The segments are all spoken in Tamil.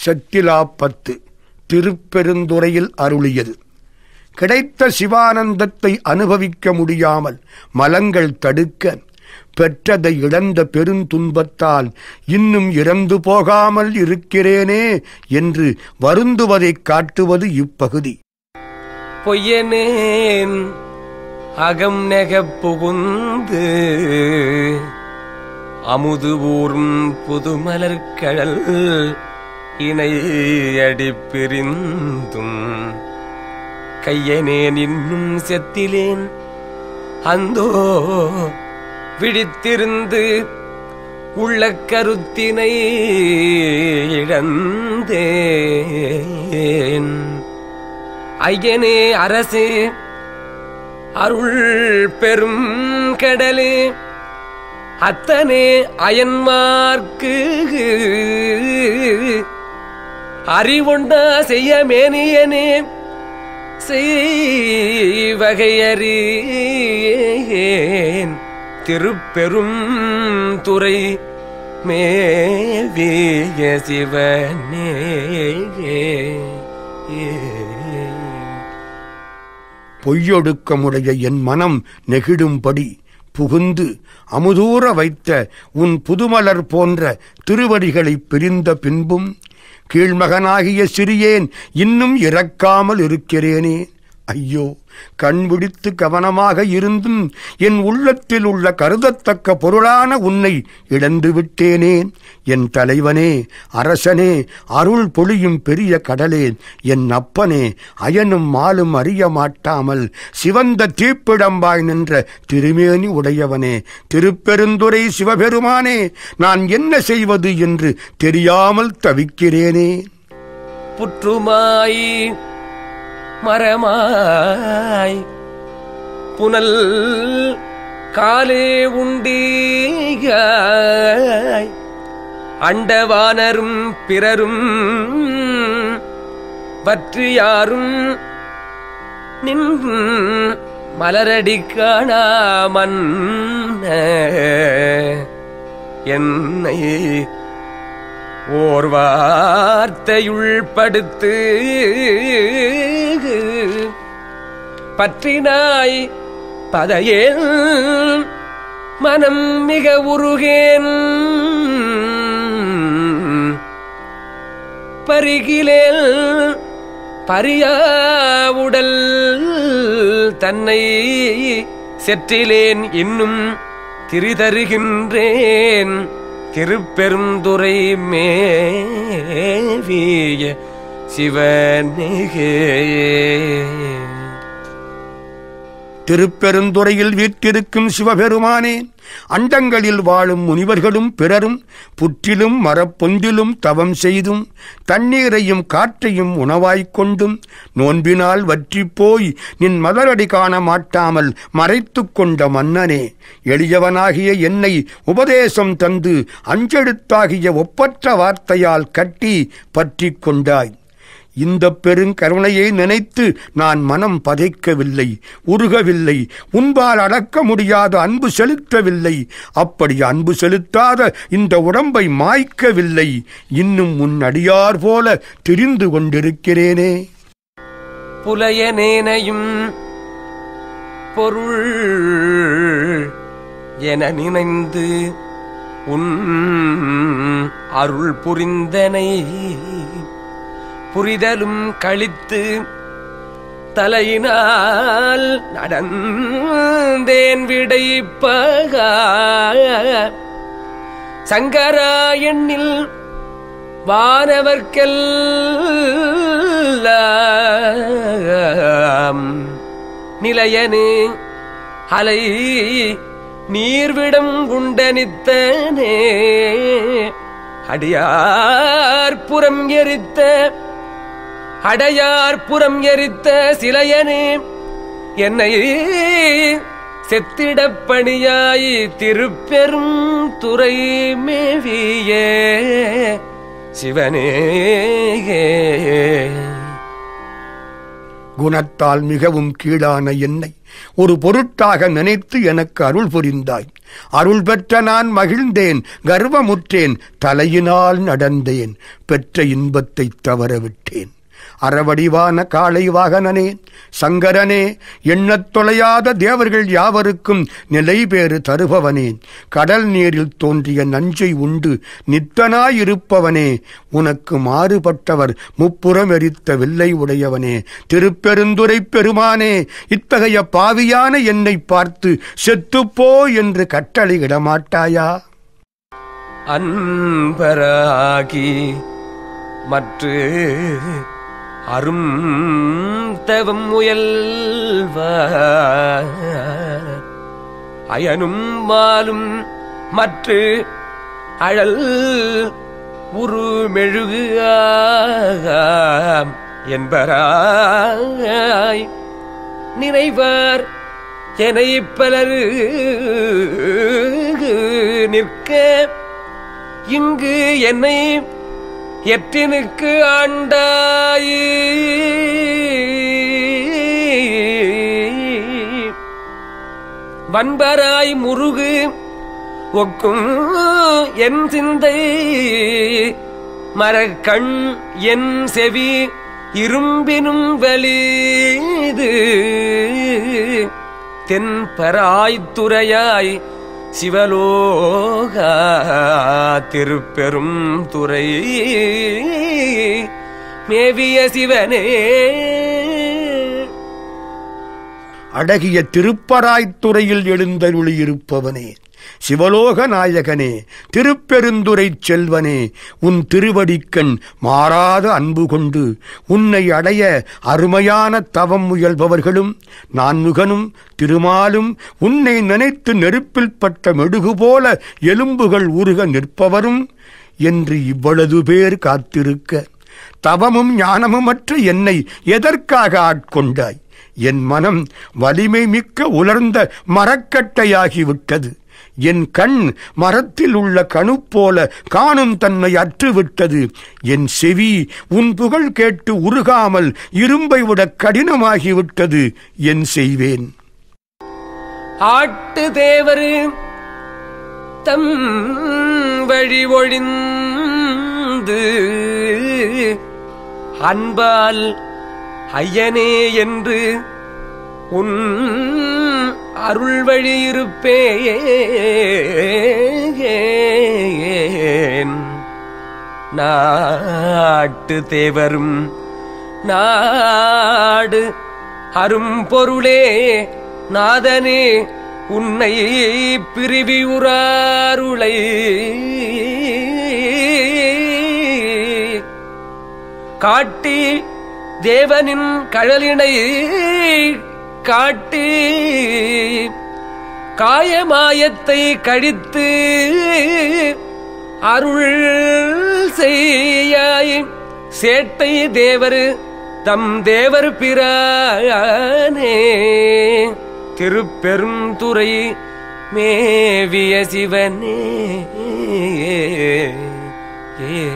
செத்திலாப்பத்து திருப்பெருந்துறையில் அருளியது கிடைத்த சிவானந்தத்தை அனுபவிக்க முடியாமல் மலங்கள் தடுக்க பெற்றதை இழந்த பெருந்துன்பத்தால் இன்னும் இறந்து போகாமல் இருக்கிறேனே என்று வருந்துவதைக் காட்டுவது இப்பகுதி பொய்யனேன் அகம் நெகப் புகுந்து அமுது ஊர்ம் புதுமலர்கழல் இணை அடிப்பிரிந்தும் கையனேன் இன்னும் செத்திலேன் அந்தோ விழித்திருந்து உள்ள கருத்தினை இழந்தேன் ஐயனே அரசே அருள் பெரும் கடலே அத்தனே அயன்மார்க்கு அறிவுண்டா செய்ய மேனியனே செய்வகையறியேன் திருப்பெரும் துறை மேவிய சிவனே பொய்யொடுக்கமுடைய என் மனம் நெகிடும்படி புகுந்து அமுதூற வைத்த உன் புதுமலர் போன்ற திருவடிகளைப் பிரிந்த பின்பும் கீழ்மகனாகிய சிறியேன் இன்னும் இறக்காமல் இருக்கிறேனே ஐயோ கண் விழித்து கவனமாக இருந்தும் என் உள்ளத்தில் உள்ள கருதத்தக்க பொருளான உன்னை இழந்து விட்டேனே என் தலைவனே அரசனே அருள் பொழியும் பெரிய கடலே என் அப்பனே அயனும் மாலும் அறிய மாட்டாமல் சிவந்த தீப்பிடம்பாய் நின்ற திருமேனி உடையவனே திருப்பெருந்துரை சிவபெருமானே நான் என்ன செய்வது என்று தெரியாமல் தவிக்கிறேனே புற்றுமாய் மரமாய் புனல் காலே உண்டியாய் அண்டவானரும் பிறரும் பற்றியாரும் நின் மலரடி காணாமன் என்னை ஓர் வார்த்தையுள் படுத்து பற்றினாய் பதையேன் மனம் மிக உருகேன் பருகிலேல் பரியாவுடல் தன்னை செற்றிலேன் இன்னும் திரிதருகின்றேன் திருப்பெருந்துறை மேவிய சிவனிகே திருப்பெருந்துறையில் வீற்றிருக்கும் சிவபெருமானே அண்டங்களில் வாழும் முனிவர்களும் பிறரும் புற்றிலும் மரப்பொந்திலும் தவம் செய்தும் தண்ணீரையும் காற்றையும் உணவாய்க் கொண்டும் நோன்பினால் வற்றிப் போய் நின் மலரடி காண மாட்டாமல் மறைத்துக் கொண்ட மன்னனே எளியவனாகிய என்னை உபதேசம் தந்து அஞ்செழுத்தாகிய ஒப்பற்ற வார்த்தையால் கட்டி பற்றிக் கொண்டாய் இந்த பெருங்கருணையை நினைத்து நான் மனம் பதைக்கவில்லை உருகவில்லை உன்பால் அடக்க முடியாத அன்பு செலுத்தவில்லை அப்படி அன்பு செலுத்தாத இந்த உடம்பை மாய்க்கவில்லை இன்னும் உன் அடியார் போல திரிந்து கொண்டிருக்கிறேனே புலையனேனையும் பொருள் என நினைந்து உன் அருள் புரிந்தனை புரிதலும் கழித்து தலையினால் நடந்தேன் விடைப்பக சங்கரா எண்ணில் வானவர்க்கெல்லாம் நிலையனே அலை நீர்விடம் குண்டனித்தனே அடியார் புறம் எரித்த அடையார் புறம் எரித்த சிலையனே என்னை செத்திடப் பணியாய் திருப்பெரும் துறை மேவிய சிவனே குணத்தால் மிகவும் கீழான என்னை ஒரு பொருட்டாக நினைத்து எனக்கு அருள் புரிந்தாய் அருள் பெற்ற நான் மகிழ்ந்தேன் கர்வமுற்றேன் தலையினால் நடந்தேன் பெற்ற இன்பத்தைத் தவற விட்டேன் அறவடிவான காளை வாகனனே சங்கரனே எண்ணத் தொலையாத தேவர்கள் யாவருக்கும் நிலை பேறு தருபவனே கடல் நீரில் தோன்றிய நஞ்சை உண்டு நித்தனாயிருப்பவனே உனக்கு மாறுபட்டவர் முப்புறம் எரித்த வில்லை உடையவனே திருப்பெருந்துரை பெருமானே இத்தகைய பாவியான என்னை பார்த்து செத்துப்போ என்று கட்டளையிட மாட்டாயா அன்பராகி மற்ற அரும் தவம் முயல்வ அயனும் மாலும் மற்ற அழல் உரு மெழுகு என்பராய் நினைவார் எனை பலர் நிற்க இங்கு என்னை எட்டினுக்கு ஆண்டாய் வன்பராய் முருகு ஒக்கும் என் சிந்தை மரக்கண் என் செவி இரும்பினும் வலிது தென்பராய்த்துறையாய் சிவலோகா திருப்பெரும் துறை மேவிய சிவனே அழகிய திருப்பராய்த்துறையில் எழுந்தருளியிருப்பவனே சிவலோக நாயகனே திருப்பெருந்துரைச் செல்வனே உன் திருவடிக்கண் மாறாத அன்பு கொண்டு உன்னை அடைய அருமையான தவம் முயல்பவர்களும் நான்முகனும் திருமாலும் உன்னை நினைத்து நெருப்பில் பட்ட மெழுகு போல எலும்புகள் உருக நிற்பவரும் என்று இவ்வளவு பேர் காத்திருக்க தவமும் ஞானமுமற்ற என்னை எதற்காக ஆட்கொண்டாய் என் மனம் வலிமை மிக்க உலர்ந்த மரக்கட்டையாகிவிட்டது என் கண் மரத்தில் உள்ள கணு போல காணும் தன்மை அற்றுவிட்டது என் செவி உன் புகழ் கேட்டு உருகாமல் இரும்பை விட கடினமாகிவிட்டது என் செய்வேன் ஆட்டு தேவரு தம் வழி ஒழிந்து அன்பால் ஐயனே என்று உன் அருள் வழி இருப்பேன் நாட்டு தேவரும் நாடு அரும் பொருளே நாதனே உன்னை பிரிவியுறாருளை காட்டி தேவனின் கழலினை காட்டி காயமாயத்தை கழித்து அருள் செய்யாய் சேட்டை தேவர் தம் தேவர் பிரானே திருப்பெருந்துறை மேவிய சிவனே ஏ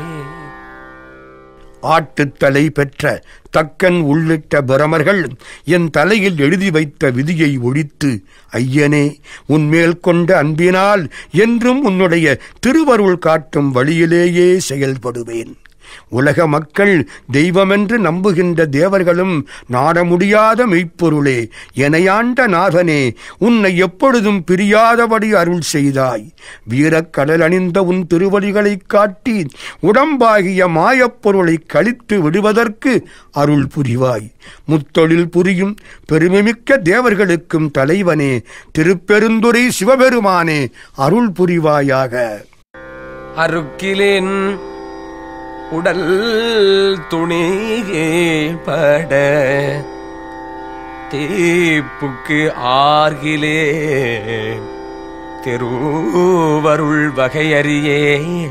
ஆட்டுத்தலை பெற்ற தக்கன் உள்ளிட்ட பிரமர்கள் என் தலையில் எழுதி வைத்த விதியை ஒழித்து ஐயனே உன்மேல் கொண்ட அன்பினால் என்றும் உன்னுடைய திருவருள் காட்டும் வழியிலேயே செயல்படுவேன் உலக மக்கள் தெய்வமென்று நம்புகின்ற தேவர்களும் நாட முடியாத மெய்ப்பொருளே எனையாண்ட நாதனே உன்னை எப்பொழுதும் பிரியாதபடி அருள் செய்தாய் வீரக்கடல் அணிந்த உன் திருவடிகளைக் காட்டி உடம்பாகிய மாயப்பொருளை கழித்து விடுவதற்கு அருள் புரிவாய் முத்தொழில் புரியும் பெருமைமிக்க தேவர்களுக்கும் தலைவனே திருப்பெருந்துரை சிவபெருமானே அருள் புரிவாயாக அருக்கிலேன் உடல் துணியே பட தீப்புக்கு ஆர்கிலே திருவருள் வகையறியே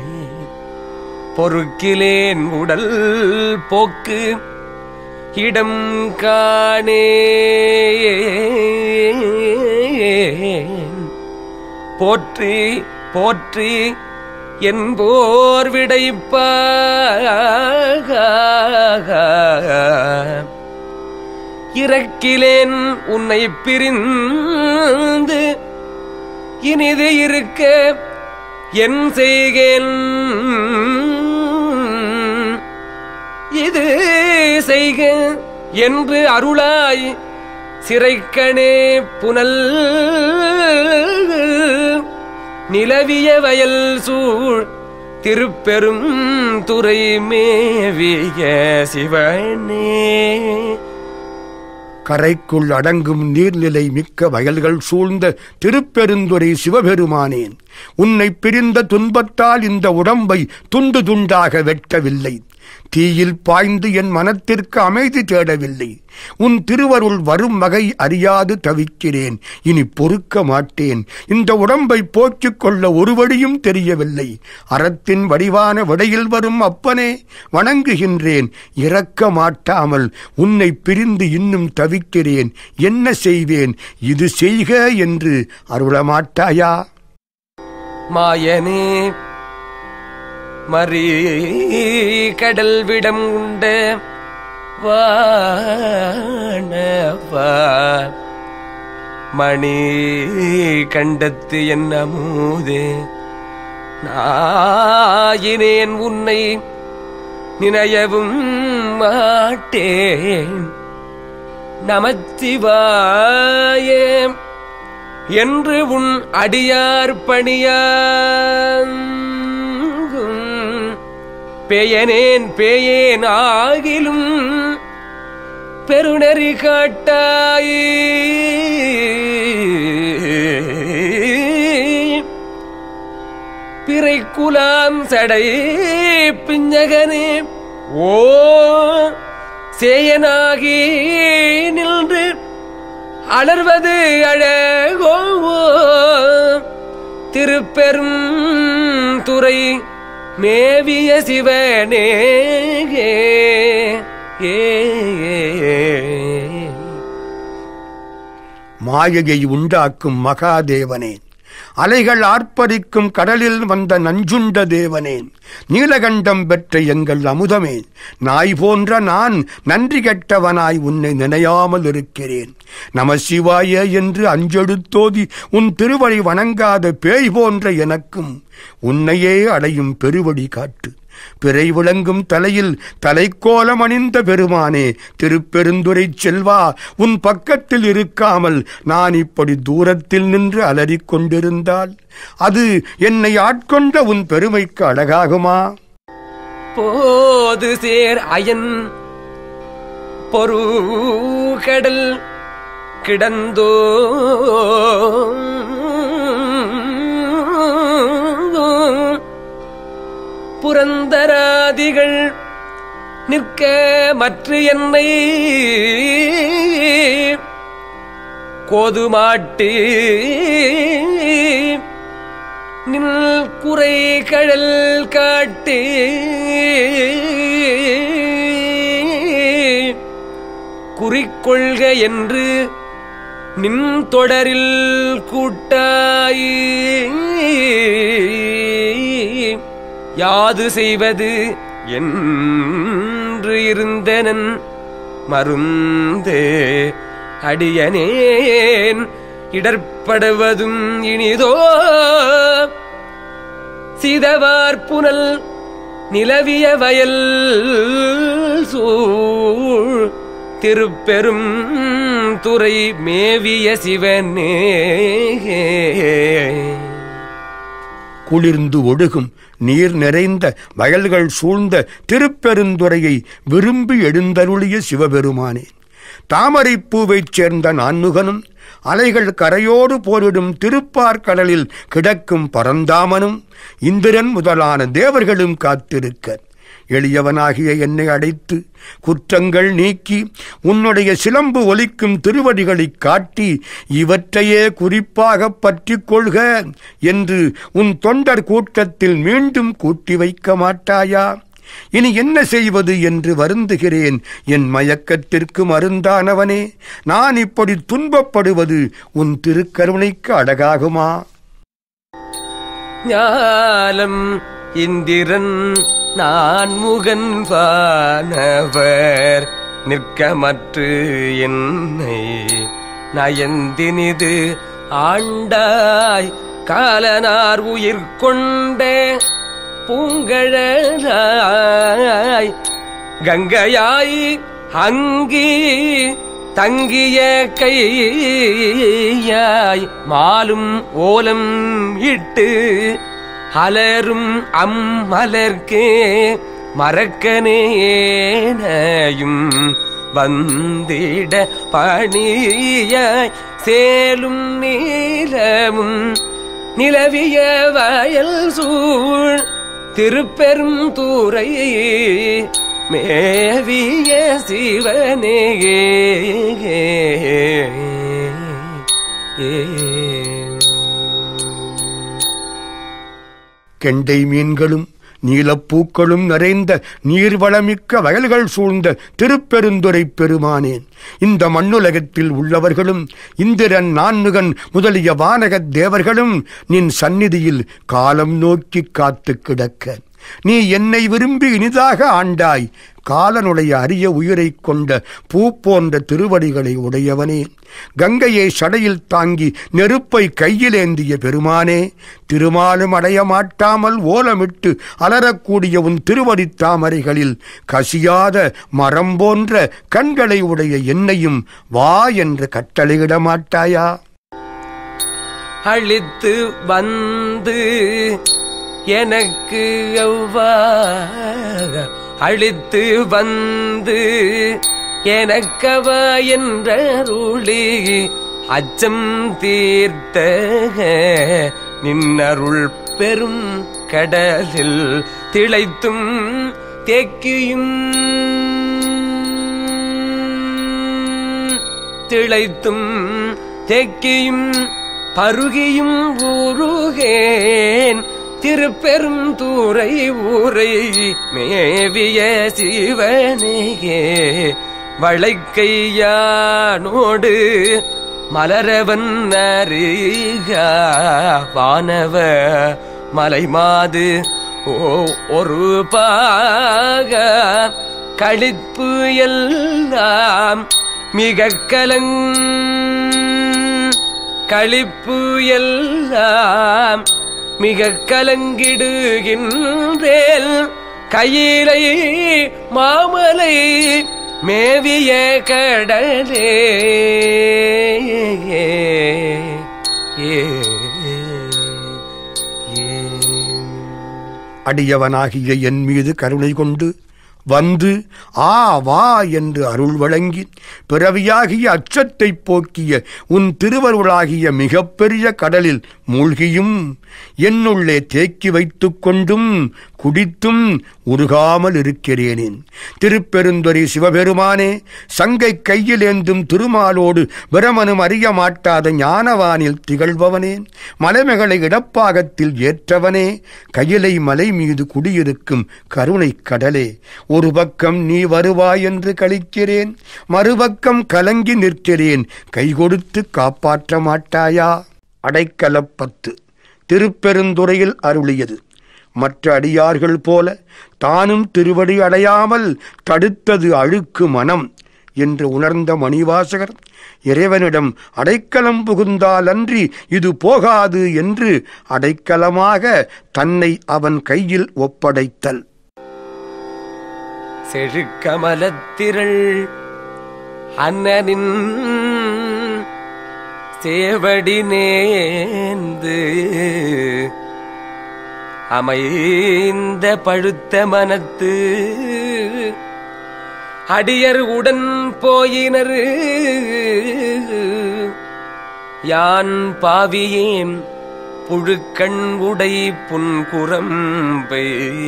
பொறுக்கிலேன் உடல் போக்கு இடம் காணே போற்றி போற்றி என்போர் விடைப்ப இறக்கிலேன் உன்னை பிரிந்து இனிது இருக்க என் செய்கேன் இது செய்க என்று அருளாய் சிறைக்கணே புனல் நிலவிய வயல் சூழ் திருப்பெரும் துறை மேவிய சிவனே கரைக்குள் அடங்கும் நீர்நிலை மிக்க வயல்கள் சூழ்ந்த திருப்பெருந்துறை சிவபெருமானேன் உன்னை பிரிந்த துன்பத்தால் இந்த உடம்பை துண்டு துண்டாக வெட்டவில்லை தீயில் பாய்ந்து என் மனத்திற்கு அமைதி தேடவில்லை உன் திருவருள் வரும் வகை அறியாது தவிக்கிறேன் இனி பொறுக்க மாட்டேன் இந்த உடம்பை போக்கிக் கொள்ள ஒரு வழியும் தெரியவில்லை அறத்தின் வடிவான விடையில் வரும் அப்பனே வணங்குகின்றேன் இறக்க மாட்டாமல் உன்னை பிரிந்து இன்னும் தவிக்கிறேன் என்ன செய்வேன் இது செய்க என்று அருளமாட்டாயா மாயனே மறி கடல் விடம் உண்ட வானவா மணி கண்டத்து என்ன மூதே நாயினேன் உன்னை நினையவும் மாட்டேன் நமச்சிவாயே என்று உன் அடியார் பணியாங்கும் பேயனேன் பேயேன் ஆகிலும் பெருநெறி காட்டாய் பிறைக்குலாம் சடை பிஞ்சகனே ஓ சேயனாகி நின்று அலர்வது அழகோ திருப்பெரும் துறை மேவிய சிவனே ஏ மாயையை உண்டாக்கும் மகாதேவனே அலைகள் ஆர்ப்பரிக்கும் கடலில் வந்த நஞ்சுண்ட தேவனே நீலகண்டம் பெற்ற எங்கள் அமுதமே நாய் போன்ற நான் நன்றி கெட்டவனாய் உன்னை நினையாமல் இருக்கிறேன் நம சிவாய என்று அஞ்செடுத்தோதி உன் திருவடி வணங்காத பேய் போன்ற எனக்கும் உன்னையே அடையும் பெருவடி காட்டு பிறை விளங்கும் தலையில் தலைக்கோலம் அணிந்த பெருமானே திருப்பெருந்துரை செல்வா உன் பக்கத்தில் இருக்காமல் நான் இப்படி தூரத்தில் நின்று அலறிக் கொண்டிருந்தால் அது என்னை ஆட்கொண்ட உன் பெருமைக்கு அழகாகுமா போது சேர் அயன் பொரு கடல் கிடந்தோ புரந்தராதிகள் நிற்க மற்ற என்னை கோதுமாட்டு நின் குறை கழல் காட்டு குறிக்கொள்க என்று நின் தொடரில் கூட்டாய் யாது செய்வது என்று இருந்தனன் மருந்து அடியனேன் இடர்படுவதும் இனிதோ சிதவார் புனல் நிலவிய வயல் சூழ் திருப்பெரும் துறை மேவிய சிவனே குளிர்ந்து ஒழுகும் நீர் நிறைந்த வயல்கள் சூழ்ந்த திருப்பெருந்துறையை விரும்பி எழுந்தருளிய சிவபெருமானே தாமரைப்பூவைச் சேர்ந்த நான்முகனும் அலைகள் கரையோடு போரிடும் திருப்பார்கடலில் கிடக்கும் பரந்தாமனும் இந்திரன் முதலான தேவர்களும் காத்திருக்க எளியவனாகிய என்னை அடைத்து குற்றங்கள் நீக்கி உன்னுடைய சிலம்பு ஒலிக்கும் திருவடிகளைக் காட்டி இவற்றையே குறிப்பாகப் பற்றிக் கொள்க என்று உன் தொண்டர் கூட்டத்தில் மீண்டும் கூட்டி வைக்க மாட்டாயா இனி என்ன செய்வது என்று வருந்துகிறேன் என் மயக்கத்திற்கு மருந்தானவனே நான் இப்படி துன்பப்படுவது உன் திருக்கருணைக்கு அழகாகுமா ஞாலம் இந்திரன் நான் முகன் வானவர் நிற்கமற்று என்னை நயந்தினிது ஆண்டாய் காலனார் உயிர் கொண்ட பூங்கழலாய் கங்கையாய் அங்கி தங்கிய கையாய் மாலும் ஓலம் இட்டு அலரும் அம்மலர்க்கே மறக்கனேனையும் வந்திட பணியாய் சேலும் நீலமும் நிலவிய வயல் சூழ் திருப்பெரும் தூரை மேவிய சிவனே கெண்டை மீன்களும் நீலப்பூக்களும் நிறைந்த நீர்வளமிக்க வயல்கள் சூழ்ந்த திருப்பெருந்துரை பெருமானேன் இந்த மண்ணுலகத்தில் உள்ளவர்களும் இந்திரன் நான்முகன் முதலிய வானகத் தேவர்களும் நின் சந்நிதியில் காலம் நோக்கி காத்து கிடக்க நீ என்னை விரும்பி இனிதாக ஆண்டாய் காலனுடைய அரிய உயிரைக் கொண்ட பூ போன்ற திருவடிகளை உடையவனே கங்கையை சடையில் தாங்கி நெருப்பை கையிலேந்திய பெருமானே திருமாலும் அடைய மாட்டாமல் ஓலமிட்டு அலரக்கூடிய உன் திருவடித் தாமரைகளில் கசியாத மரம் போன்ற கண்களை உடைய என்னையும் வா என்று கட்டளையிட மாட்டாயா அழித்து வந்து எனக்கு எவ்வாறு அழித்து வந்து எனக்கவ என்றருளி அச்சம் தீர்த்த நின்னருள் பெரும் கடலில் திளைத்தும் தேக்கியும் திளைத்தும் தேக்கியும் பருகியும் ஊருகேன் திருப்பெரும் தூரை ஊரை மேவிய சிவனேயே வளைக்கையானோடு மலரவன் அறிக வானவ மலைமாது ஓ ஒரு பாக களிப்பு எல்லாம் மிக கலங் களிப்பு எல்லாம் மிக கலங்கிடுகின்றேன் கையிலை மாமலை மேவிய கடலே ஏ ஏ ஏ அடியவனாகிய என் மீது கருணை கொண்டு வந்து ஆ வா என்று அருள் வழங்கி பிறவியாகிய அச்சத்தைப் போக்கிய உன் திருவருளாகிய மிகப்பெரிய கடலில் மூழ்கியும் என்னுள்ளே தேக்கி வைத்துக் கொண்டும் குடித்தும் உருகாமல் இருக்கிறேனேன் திருப்பெருந்துறை சிவபெருமானே சங்கை கையிலேந்தும் திருமாலோடு பிரமனும் அறிய மாட்டாத ஞானவானில் திகழ்பவனே மலைமகளை இடப்பாகத்தில் ஏற்றவனே கையிலை மலை மீது குடியிருக்கும் கருணை கடலே ஒரு பக்கம் நீ வருவாய் என்று கழிக்கிறேன் மறுபக்கம் கலங்கி நிற்கிறேன் கை கொடுத்து காப்பாற்ற மாட்டாயா அடைக்கலப்பத்து திருப்பெருந்துறையில் அருளியது மற்ற அடியார்கள் போல தானும் திருவடி அடையாமல் தடுத்தது அழுக்கு மனம் என்று உணர்ந்த மணிவாசகர் இறைவனிடம் அடைக்கலம் புகுந்தால் அன்றி இது போகாது என்று அடைக்கலமாக தன்னை அவன் கையில் ஒப்படைத்தல் செழுக்கமலத்திரள் அண்ணனின் சேவடி நேர்ந்து அமைந்த பழுத்த மனத்து அடியர் உடன் போயினர் யான் பாவியேன் புழுக்கண் உடை புன்குரம்பை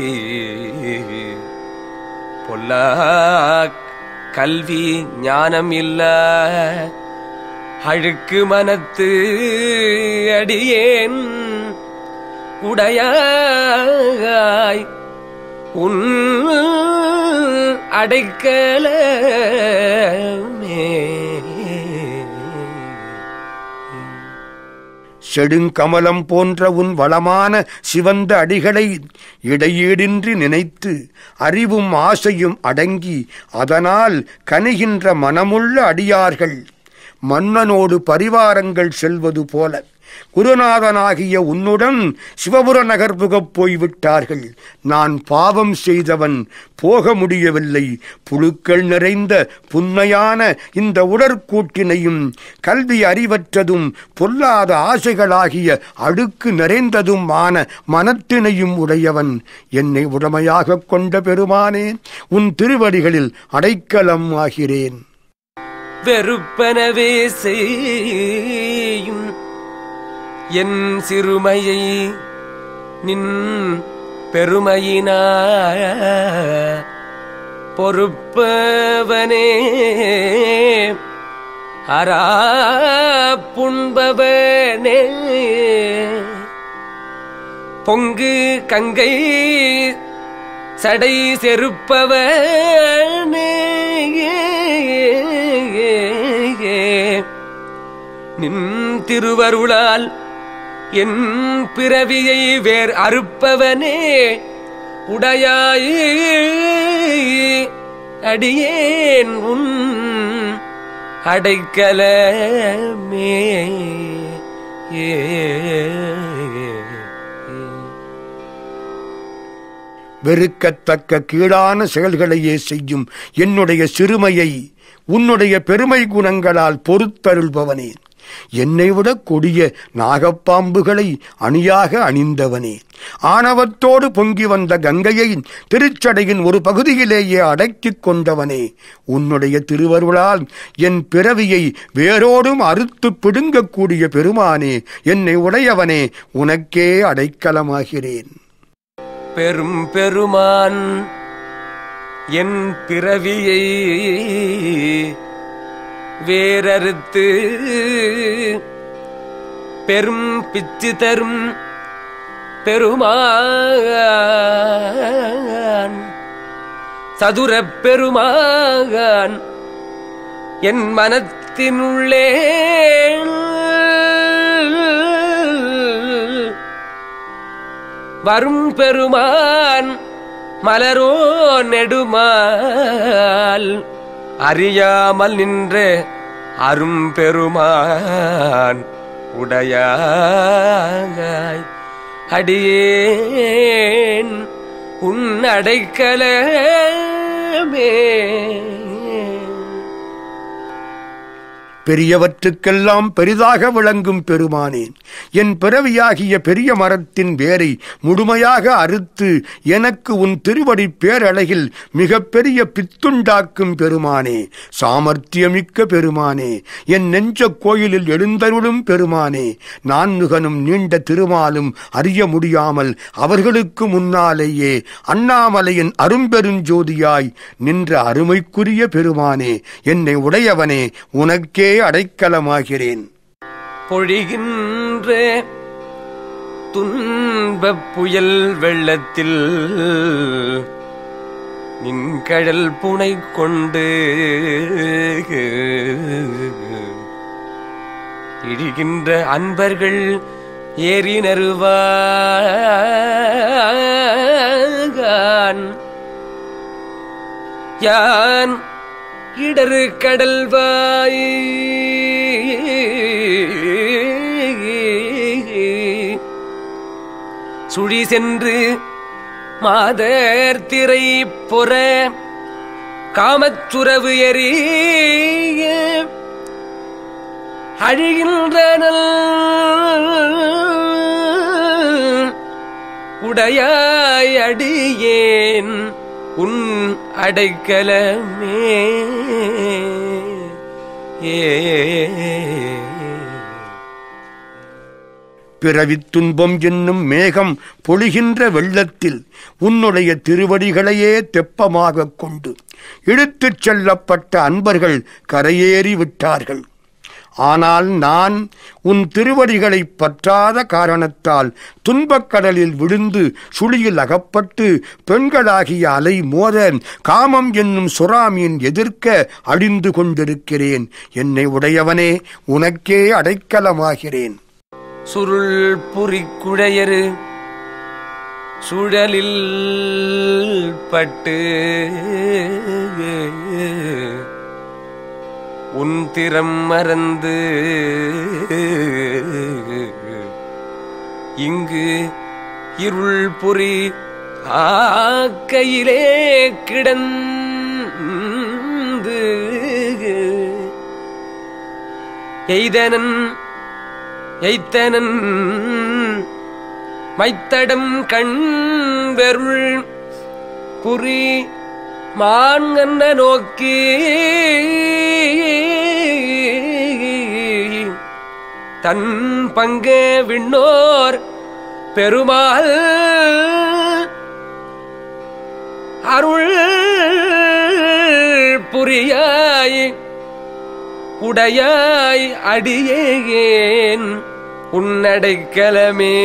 பொல்லா கல்வி ஞானம் இல்ல அழுக்கு மனத்து அடியேன் உடையாய் உன் அடைக்கலமே செடுங்கமலம் போன்ற உன் வளமான சிவந்த அடிகளை இடையீடின்றி நினைத்து அறிவும் ஆசையும் அடங்கி அதனால் கனிகின்ற மனமுள்ள அடியார்கள் மன்னனோடு பரிவாரங்கள் செல்வது போல குருநாதனாகிய உன்னுடன் சிவபுர நகர் புகப் போய்விட்டார்கள் நான் பாவம் செய்தவன் போக முடியவில்லை புழுக்கள் நிறைந்த புன்மையான இந்த உடற்கூட்டினையும் கல்வி அறிவற்றதும் பொல்லாத ஆசைகளாகிய அழுக்கு நிறைந்ததுமான மனத்தினையும் உடையவன் என்னை உடமையாகக் கொண்ட பெருமானே உன் திருவடிகளில் அடைக்கலம் ஆகிறேன் வெறுப்பனவே செய்யும் என் சிறுமையை நின் பெருமையினா பொறுப்பவனே அரா புண்பவனே பொங்கு கங்கை சடை செருப்பவனே நின் திருவருளால் என் பிறவியை வேர் அறுப்பவனே உடையாய் அடியேன் உன் அடைக்கலமே ஏ வெறுக்கத்தக்க கீழான செயல்களையே செய்யும் என்னுடைய சிறுமையை உன்னுடைய பெருமை குணங்களால் பொறுத்தருள்பவனே என்னை விட கொடிய நாகப்பாம்புகளை அணியாக அணிந்தவனே ஆணவத்தோடு பொங்கி வந்த கங்கையை திருச்சடையின் ஒரு பகுதியிலேயே அடக்கிக் கொண்டவனே உன்னுடைய திருவருளால் என் பிறவியை வேரோடும் அறுத்து பிடுங்கக்கூடிய பெருமானே என்னை உடையவனே உனக்கே அடைக்கலமாகிறேன் பெரும் பெருமான் என் பிறவியை வேரறுத்து பெரும் பிச்சு தரும் பெருமான் சதுரப் பெருமான் என் மனத்தினுள்ளே வரும் பெருமான் மலரோ நெடுமால் அறியாமல் நின்ற அரும் பெருமான் உடையாய் அடியேன் உன் அடைக்கலமே பெரியவற்றுக்கெல்லாம் பெரிதாக விளங்கும் பெருமானே என் பிறவியாகிய பெரிய மரத்தின் வேரை முழுமையாக அறுத்து எனக்கு உன் திருவடி பேரழகில் மிகப்பெரிய பித்துண்டாக்கும் பெருமானே சாமர்த்தியமிக்க பெருமானே என் நெஞ்ச கோயிலில் எழுந்தருளும் பெருமானே நான்முகனும் நீண்ட திருமாலும் அறிய முடியாமல் அவர்களுக்கு முன்னாலேயே அண்ணாமலையின் அரும்பெருஞ்சோதியாய் நின்ற அருமைக்குரிய பெருமானே என்னை உடையவனே உனக்கே அடைக்கலமாகிறேன் பொழிகின்ற துன்பப் புயல் வெள்ளத்தில் நின்கடல் புனை கொண்டு இழிகின்ற அன்பர்கள் ஏறி நறுவான் யான் இடரு கடல்வாய் சுழி சென்று மாதர் திரை பொற காமச்சுரவு எறிய அழிகின்றனல் உடையாய் அடியேன் உன் அடைக்கலமே ஏ பிறவித் துன்பம் என்னும் மேகம் பொழிகின்ற வெள்ளத்தில் உன்னுடைய திருவடிகளையே தெப்பமாகக் கொண்டு இழுத்துச் செல்லப்பட்ட அன்பர்கள் கரையேறி விட்டார்கள் ஆனால் நான் உன் திருவடிகளைப் பற்றாத காரணத்தால் துன்பக் கடலில் விழுந்து சுழியில் அகப்பட்டு பெண்களாகிய அலை மோத காமம் என்னும் சுறாமீன் எதிர்க்க அழிந்து கொண்டிருக்கிறேன் என்னை உடையவனே உனக்கே அடைக்கலமாகிறேன் சுருள் புரிக்குழையரு சுழலில் பட்டு உன் திறம் மறந்து இங்கு இருள் பொறி ஆக்கையிலே கிடந்து எய்தனன் எய்த்தனன் மைத்தடம் கண் வெருள் குறி மான்கண்ண நோக்கி தன் பங்கே விண்ணோர் பெருமாள் அருள் புரியாய் உடையாய் அடியேன் உன்னடைக்கலமே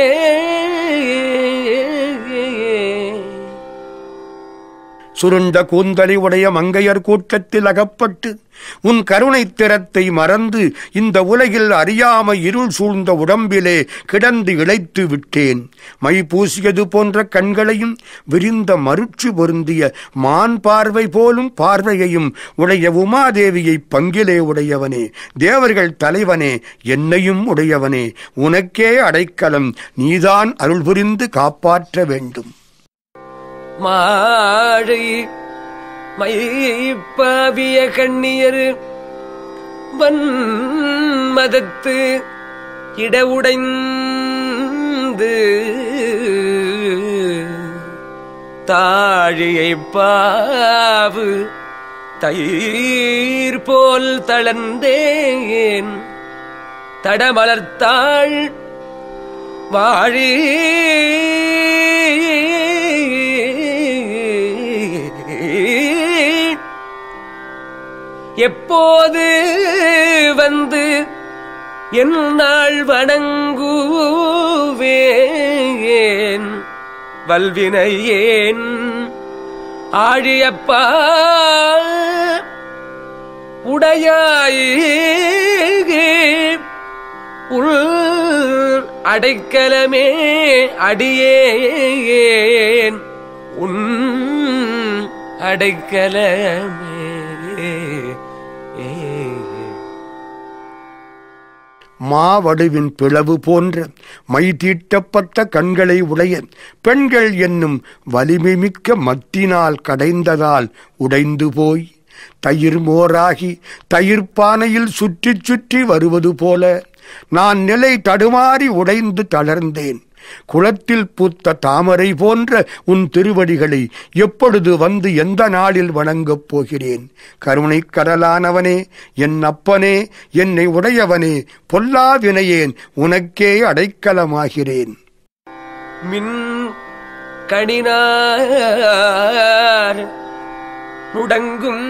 சுருண்ட கூந்தலை உடைய மங்கையர் கூட்டத்தில் அகப்பட்டு உன் கருணை திறத்தை மறந்து இந்த உலகில் அறியாம இருள் சூழ்ந்த உடம்பிலே கிடந்து இழைத்து விட்டேன் மை பூசியது போன்ற கண்களையும் விரிந்த மருட்சி பொருந்திய மான் பார்வை போலும் பார்வையையும் உடைய உமாதேவியை பங்கிலே உடையவனே தேவர்கள் தலைவனே என்னையும் உடையவனே உனக்கே அடைக்கலம் நீதான் அருள் புரிந்து காப்பாற்ற வேண்டும் மாழை மைப்பாவிய கண்ணியர் வன்மதத்து இடவுடைந்து தாழியை பாவு தயிர் போல் தளர்ந்தேன் தடமலர்த்தாள் வாழி எப்போது வந்து என் நாள் வணங்குவேன் வல்வினையேன் ஆழியப்பா உடையாய் உள் அடைக்கலமே அடியேன் உன் அடைக்கலமே மாவடுவின் பிளவு போன்ற மை தீட்டப்பட்ட கண்களை உடைய பெண்கள் என்னும் வலிமை மிக்க மத்தினால் கடைந்ததால் உடைந்து போய் தயிர் மோராகி தயிர் பானையில் சுற்றி சுற்றி வருவது போல நான் நிலை தடுமாறி உடைந்து தளர்ந்தேன் குளத்தில் பூத்த தாமரை போன்ற உன் திருவடிகளை எப்பொழுது வந்து எந்த நாளில் வணங்கப் போகிறேன் கருணைக் கடலானவனே என் அப்பனே என்னை உடையவனே பொல்லா வினையேன் உனக்கே அடைக்கலமாகிறேன் மின் கணினார் முடங்கும்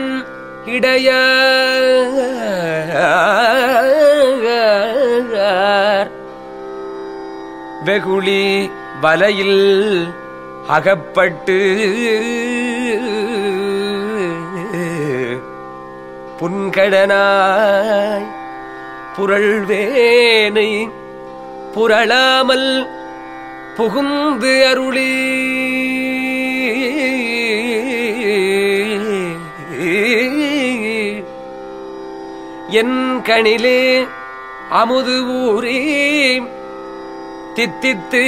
இடையார் வெகுளி வலையில் அகப்பட்டு புன்கடனாய் புரள்வேனை புரளாமல் புகுந்து அருளி என் கணிலே அமுது ஊரே தித்தித்து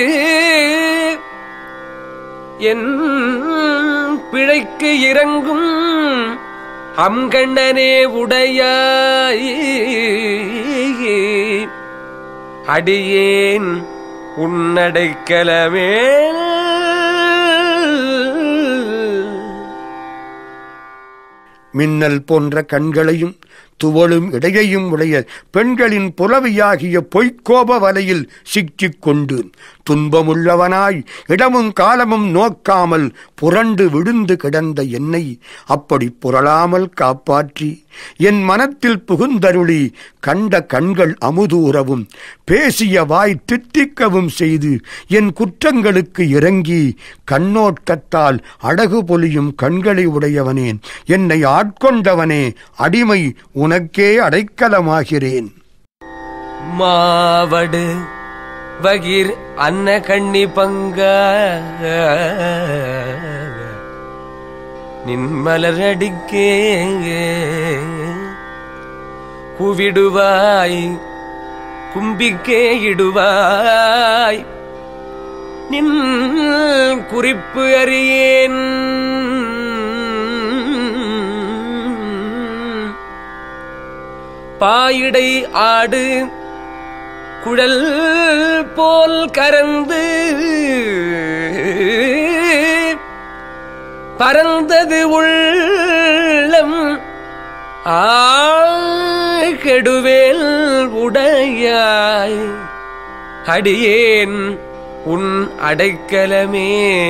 என் பிழைக்கு இறங்கும் அங்கண்ணனே உடையாய் அடியேன் உன்னடைக்கலமே மின்னல் போன்ற கண்களையும் துவளும் இடையையும் உடைய பெண்களின் புலவியாகிய பொய்க்கோப வலையில் சிக்கிக் கொண்டு துன்பமுள்ளவனாய் இடமும் காலமும் நோக்காமல் புரண்டு விழுந்து கிடந்த என்னை அப்படி புரளாமல் காப்பாற்றி என் மனத்தில் புகுந்தருளி கண்ட கண்கள் அமுதூறவும் பேசிய வாய் தித்திக்கவும் செய்து என் குற்றங்களுக்கு இறங்கி கண்ணோட்டத்தால் அழகு பொலியும் கண்களை உடையவனேன் என்னை ஆட்கொண்டவனே அடிமை உனக்கே அடைக்கலமாகிறேன் மாவடு பகிர் அன்ன கண்ணி பங்க நின்மலரடிக்கே குவிடுவாய் கும்பிக்கே இடுவாய் நின் குறிப்பு அறியேன் பாயிடை ஆடு குழல் போல் கரந்து பறந்தது உள்ளம் ஆகெடுவேல் உடையாய் அடியேன் உன் அடைக்கலமே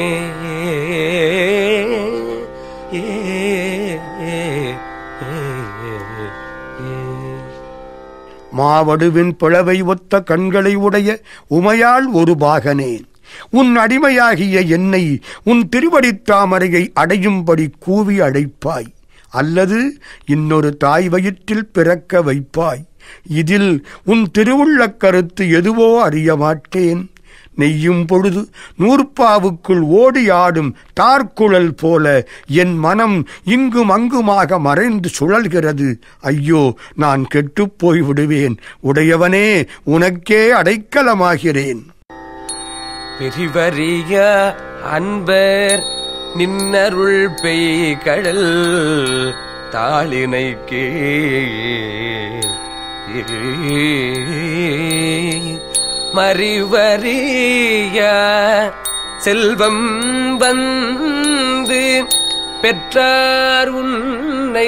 ஏ, ஏ, ஏ, ஏ. மாவடுவின் பிளவை ஒத்த கண்களை உடைய உமையாள் ஒரு பாகனே உன் அடிமையாகிய என்னை உன் திருவடித் தாமரையை அடையும்படி கூவி அழைப்பாய் அல்லது இன்னொரு தாய் வயிற்றில் பிறக்க வைப்பாய் இதில் உன் திருவுள்ளக் கருத்து எதுவோ அறிய மாட்டேன் நெய்யும் பொழுது நூற்பாவுக்குள் ஓடி ஆடும் தார்குழல் போல என் மனம் இங்கும் அங்குமாக மறைந்து சுழல்கிறது ஐயோ நான் கெட்டுப் போய் விடுவேன் உடையவனே உனக்கே அடைக்கலமாகிறேன் பிரிவறிய அன்பர் நின்னருள் பெய் கடல் தாளினைக்கே மறிவறிய செல்வம் வந்து பெற்றார் உன்னை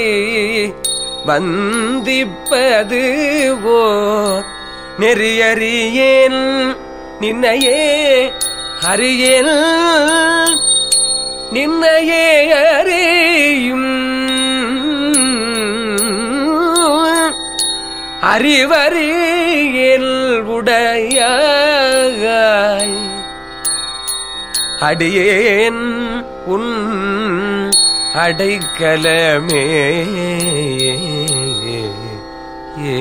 வந்திப்பது ஓ நெறியறியேன் நின்னையே அறியேன் நின்னையே அறியும் அறிவறியல் உடையாய் அடியேன் உன் அடைக்கலமே ஏ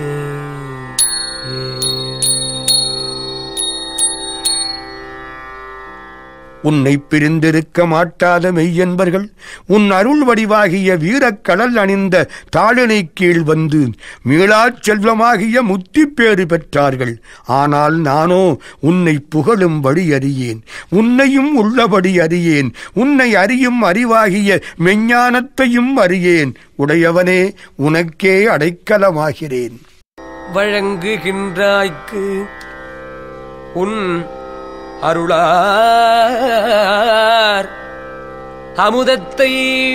உன்னை பிரிந்திருக்க மாட்டாத மெய்யன்பர்கள் உன் அருள் வடிவாகிய வீரக்கடல் அணிந்த தாளினை கீழ் வந்து மீளாச் செல்வமாகிய முத்திப்பேறு பெற்றார்கள் ஆனால் நானோ உன்னை புகழும் வழி அறியேன் உன்னையும் உள்ளபடி அறியேன் உன்னை அறியும் அறிவாகிய மெஞ்ஞானத்தையும் அறியேன் உடையவனே உனக்கே அடைக்கலமாகிறேன் வழங்குகின்றாய்க்கு உன் அருளார் அமுதத்தை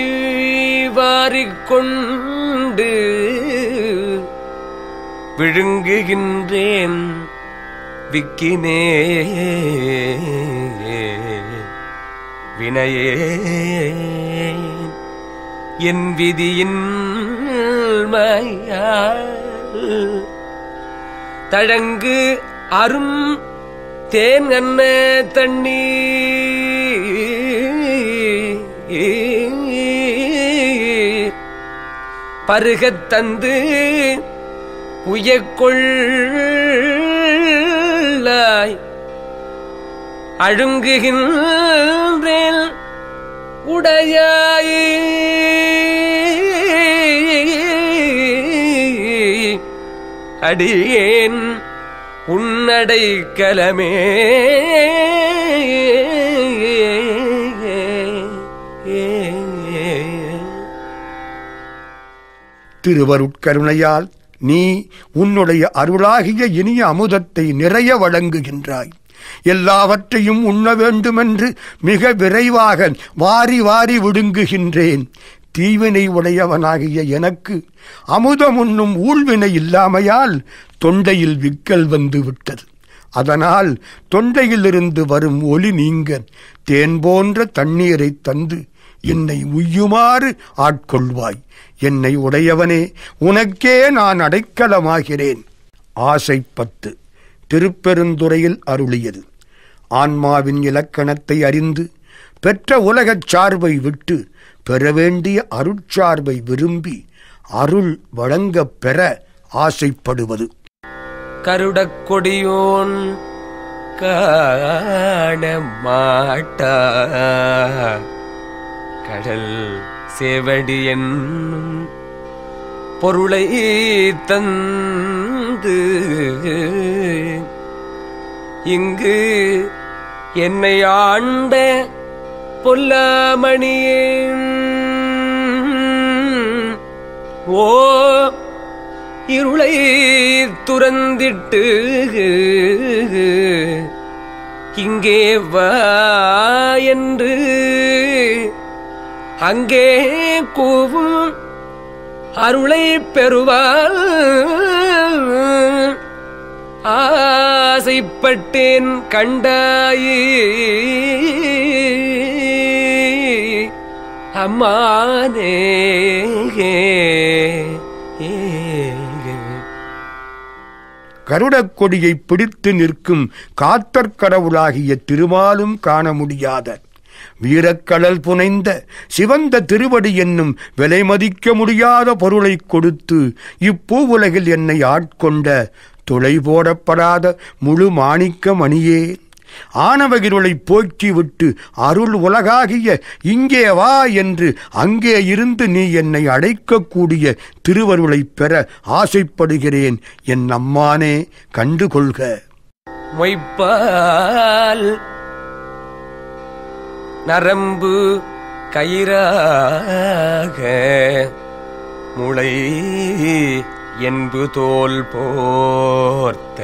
வாரிக்கொண்டு விழுங்குகின்றேன் விக்கினே வினையே என் விதியின் மயால் தழங்கு அரும் தேன் அன்ன தண்ணீர் பருகத் தந்து உயக்கொள்ளாய் அழுங்குகின்றேன் உடையாய் அடியேன் உன்னடைக்கலமே திருவருட்கருணையால் நீ உன்னுடைய அருளாகிய இனிய அமுதத்தை நிறைய வழங்குகின்றாய் எல்லாவற்றையும் உண்ண வேண்டுமென்று மிக விரைவாக வாரி வாரி விடுங்குகின்றேன் தீவினை உடையவனாகிய எனக்கு அமுதம் உண்ணும் ஊழ்வினை இல்லாமையால் தொண்டையில் விக்கல் வந்து விட்டது அதனால் தொண்டையிலிருந்து வரும் ஒலி நீங்க தேன் போன்ற தண்ணீரை தந்து என்னை உய்யுமாறு ஆட்கொள்வாய் என்னை உடையவனே உனக்கே நான் அடைக்கலமாகிறேன் ஆசை பத்து திருப்பெருந்துறையில் அருளியது ஆன்மாவின் இலக்கணத்தை அறிந்து பெற்ற உலகச் சார்பை விட்டு பெற வேண்டிய அருட்சார்பை விரும்பி அருள் வழங்கப் பெற ஆசைப்படுவது கருடக் கொடியோன் காண மாட்டா கடல் சேவடி என்னும் பொருளை தந்து இங்கு என்னை ஆண்ட பொல்லாமணியே ஓ இருளை துறந்திட்டு இங்கே வா என்று அங்கே கூவும் அருளை பெறுவாள் ஆசைப்பட்டேன் கண்டாயே அம்மானே கருடக் கொடியை பிடித்து நிற்கும் காத்தற் கடவுளாகிய திருமாலும் காண முடியாத வீரக்கடல் புனைந்த சிவந்த திருவடி என்னும் விலை மதிக்க முடியாத பொருளைக் கொடுத்து இப்பூவுலகில் என்னை ஆட்கொண்ட துளை போடப்படாத முழு மாணிக்க மணியே ஆணவகிருளை போக்கிவிட்டு அருள் உலகாகிய இங்கே வா என்று அங்கே இருந்து நீ என்னை அழைக்கக்கூடிய திருவருளைப் பெற ஆசைப்படுகிறேன் என் அம்மானே கண்டுகொள்க மொய்ப்பால் நரம்பு கயிறாக முளை என்பு தோல் போர்த்த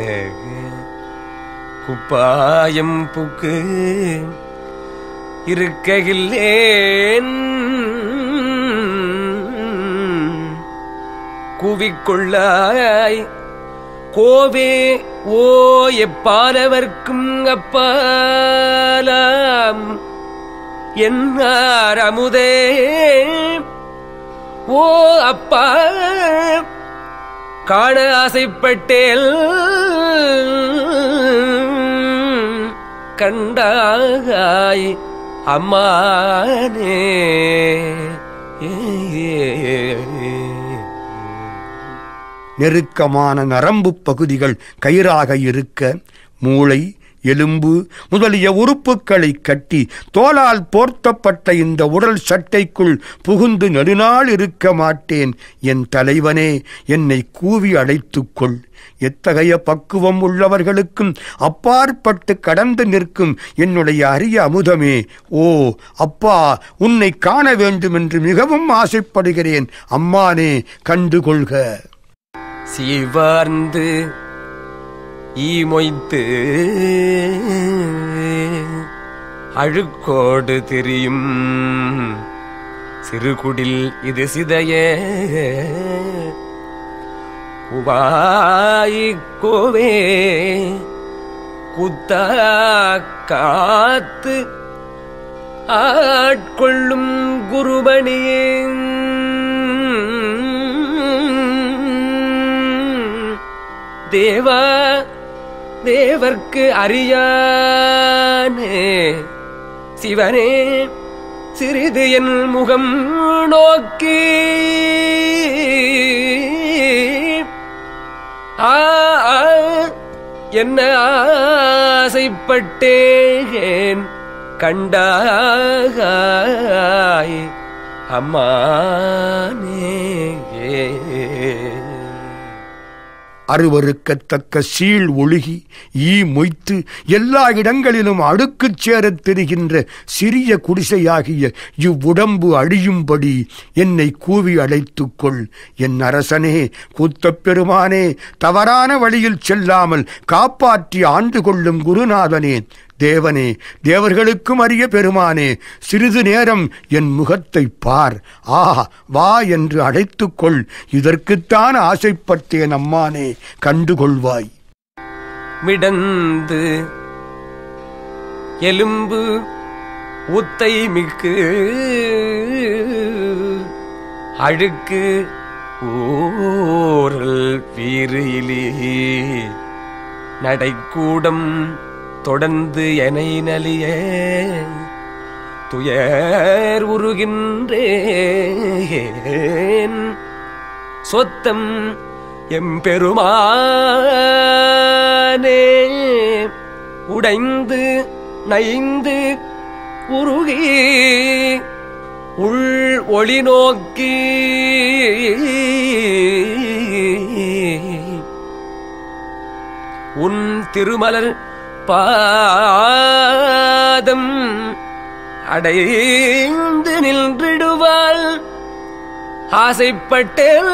குப்பாயம் புக்கு இருக்கையில்லேன் கூவிக்கொள்ளாய் கோவே ஓ எப்பாலவர்க்கும் அப்பாலாம் என்னார் அமுதே ஓ அப்பா காண ஆசைப்பட்டேல் கண்டாய் அம்மானே நெருக்கமான நரம்புப் பகுதிகள் கயிறாக இருக்க மூளை எலும்பு முதலிய உறுப்புக்களை கட்டி தோலால் போர்த்தப்பட்ட இந்த உடல் சட்டைக்குள் புகுந்து நெடுநாள் இருக்க மாட்டேன் என் தலைவனே என்னை கூவி அழைத்துக்கொள் எத்தகைய பக்குவம் உள்ளவர்களுக்கும் அப்பாற்பட்டு கடந்து நிற்கும் என்னுடைய அரிய அமுதமே ஓ அப்பா உன்னை காண வேண்டும் என்று மிகவும் ஆசைப்படுகிறேன் அம்மானே கண்டுகொள்க சீவார்ந்து ஈமொய்த்து அழுக்கோடு திரியும் சிறுகுடில் இது சிதைய உவாய்க்கோவே குத்தா காத்து ஆட்கொள்ளும் குருபணியே தேவா தேவர்க்கு அறியானே சிவனே சிறிது என் முகம் நோக்கி ஆ ஆ, என்ன ஆசைப்பட்டேன் கண்டாய் அம்மானே அருவருக்கத்தக்க சீழ் ஒழுகி ஈ மொய்த்து எல்லா இடங்களிலும் அடுக்குச் சேரத் தெரிகின்ற சிறிய குடிசையாகிய இவ்வுடம்பு அழியும்படி என்னை கூவி அழைத்துக்கொள் என் அரசனே கூத்தப் பெருமானே தவறான வழியில் செல்லாமல் காப்பாற்றி ஆண்டு கொள்ளும் குருநாதனே தேவனே தேவர்களுக்கும் அரிய பெருமானே சிறிது நேரம் என் முகத்தை பார் ஆ வா என்று அழைத்துக்கொள் இதற்குத்தான் ஆசைப்பட்டேன் அம்மானே கண்டுகொள்வாய் மிடந்து எலும்பு உத்தை மிக்கு அழுக்கு ஊரல் வீரிலி நடைக்கூடம் தொடர்ந்து எனை நலிய துயர் உருகின்றேன் சொத்தம் எம்பெருமானே உடைந்து நைந்து உருகி உள் ஒளி நோக்கி உன் திருமலர் பாதம் அடைந்து நின்றிடுவாள் ஆசைப்பட்டேன்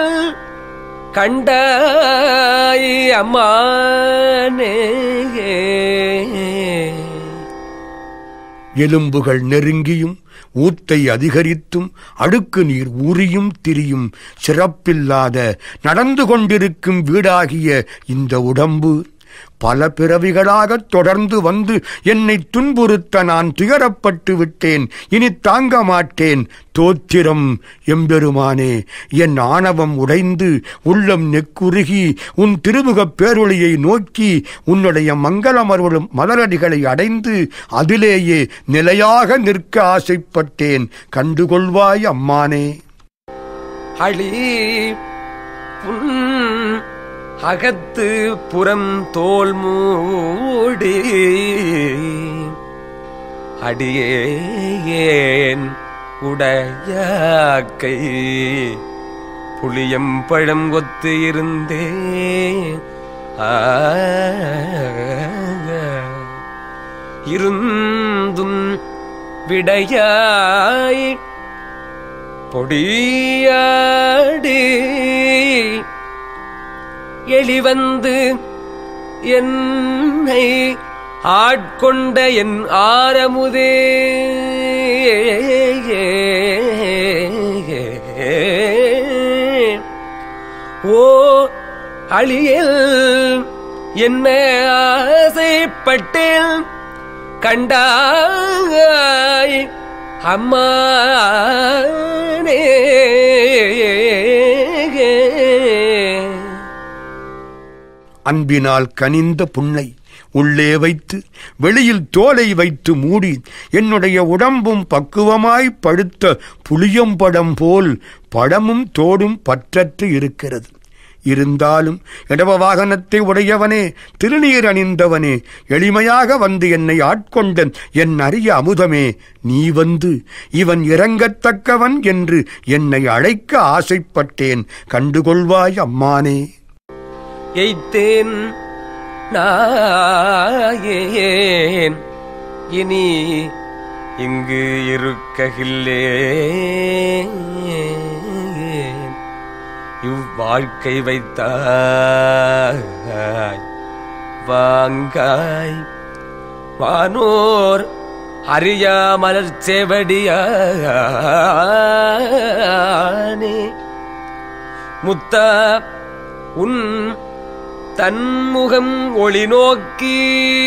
கண்டாய் அம்மானே எலும்புகள் நெருங்கியும் ஊத்தை அதிகரித்தும் அடுக்கு நீர் ஊறியும் திரியும் சிறப்பில்லாத நடந்து கொண்டிருக்கும் வீடாகிய இந்த உடம்பு பல பிறவிகளாகத் தொடர்ந்து வந்து என்னை துன்புறுத்த நான் துயரப்பட்டு விட்டேன் இனி தாங்க மாட்டேன் தோத்திரம் எம்பெருமானே என் ஆணவம் உடைந்து உள்ளம் நெக்குருகி உன் திருமுகப் பேரொளியை நோக்கி உன்னுடைய மங்களமருளும் மலரடிகளை அடைந்து அதிலேயே நிலையாக நிற்க ஆசைப்பட்டேன் கண்டுகொள்வாய் அம்மானே அழி புன் அகத்து புறம் தோல் மூடி அடியேன் உடையாக்கை புளியம் பழம் ஒத்து இருந்தேன் ஆ இருந்தும் விடையாய் பொடியாடி எளிவந்து என்னை ஆட்கொண்ட என் ஆரமுதே ஓ அழியல் என்ன ஆசைப்பட்டேன் கண்டாய் அம்மானே அன்பினால் கனிந்த புண்ணை உள்ளே வைத்து வெளியில் தோலை வைத்து மூடி என்னுடைய உடம்பும் பக்குவமாய் படுத்த புளியம்படம் போல் படமும் தோடும் பற்றற்று இருக்கிறது இருந்தாலும் இடவ வாகனத்தை உடையவனே திருநீர் அணிந்தவனே எளிமையாக வந்து என்னை ஆட்கொண்ட என் அரிய அமுதமே நீ வந்து இவன் இறங்கத்தக்கவன் என்று என்னை அழைக்க ஆசைப்பட்டேன் கண்டுகொள்வாய் அம்மானே எய்த்தேன் நாயேன் இனி இங்கு இருக்ககில்லேன் இவ்வாழ்க்கை வைத்தாய் வாங்காய் வானோர் அறியாமலர் செவடியானே முத்தா உன் தன்முகம் ஒளி நோக்கி